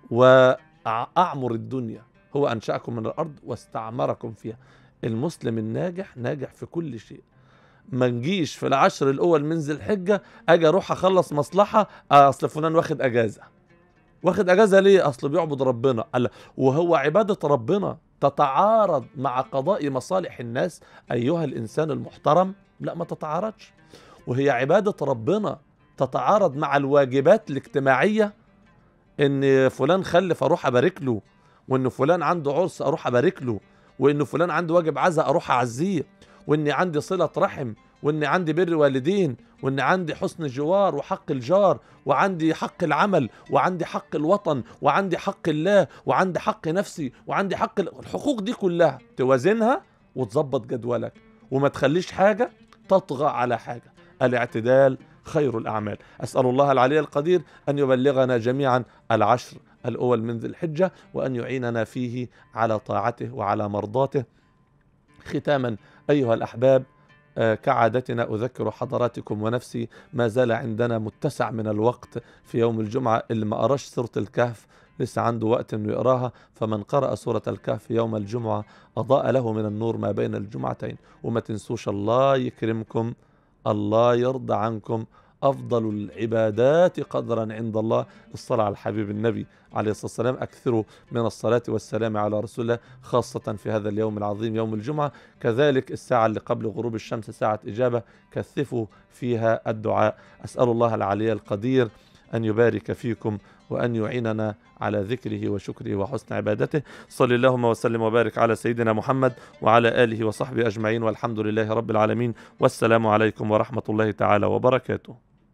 [SPEAKER 2] واعمر الدنيا هو انشاكم من الارض واستعمركم فيها المسلم الناجح ناجح في كل شيء ما نجيش في العشر الاول من ذي الحجه اجي اروح اخلص مصلحه آه، اصل فلان واخد اجازه واخد اجازه ليه اصل بيعبد ربنا قال وهو عباده ربنا تتعارض مع قضاء مصالح الناس ايها الانسان المحترم لا ما تتعارضش وهي عباده ربنا تتعارض مع الواجبات الاجتماعيه ان فلان خلف اروح ابارك له وان فلان عنده عرس اروح ابارك له وان فلان عنده واجب عزاء اروح اعزيه واني عندي صله رحم واني عندي بر والدين واني عندي حسن جوار وحق الجار وعندي حق العمل وعندي حق الوطن وعندي حق الله وعندي حق نفسي وعندي حق ال- الحقوق دي كلها توازنها وتظبط جدولك وما تخليش حاجه تطغى على حاجه الاعتدال خير الاعمال اسال الله العلي القدير ان يبلغنا جميعا العشر الاول من ذي الحجه وان يعيننا فيه على طاعته وعلى مرضاته ختاما ايها الاحباب آه، كعادتنا اذكر حضراتكم ونفسي ما زال عندنا متسع من الوقت في يوم الجمعه اللي ما قراش سوره الكهف لسه عنده وقت انه يقراها فمن قرأ سورة الكهف يوم الجمعة أضاء له من النور ما بين الجمعتين وما تنسوش الله يكرمكم الله يرضى عنكم أفضل العبادات قدرا عند الله الصلاة على الحبيب النبي عليه الصلاة والسلام أكثروا من الصلاة والسلام على رسول الله خاصة في هذا اليوم العظيم يوم الجمعة كذلك الساعة اللي قبل غروب الشمس ساعة إجابة كثفوا فيها الدعاء أسأل الله العلي القدير أن يبارك فيكم وأن يعيننا على ذكره وشكره وحسن عبادته صلى اللهم وسلم وبارك على سيدنا محمد وعلى آله وصحبه أجمعين والحمد لله رب العالمين والسلام عليكم ورحمة الله تعالى وبركاته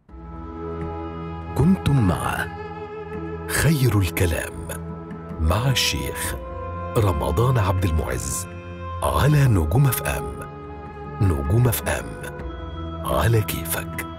[SPEAKER 1] كنتم مع خير الكلام مع الشيخ رمضان عبد المعز على نجوم اف ام نجوم اف ام على كيفك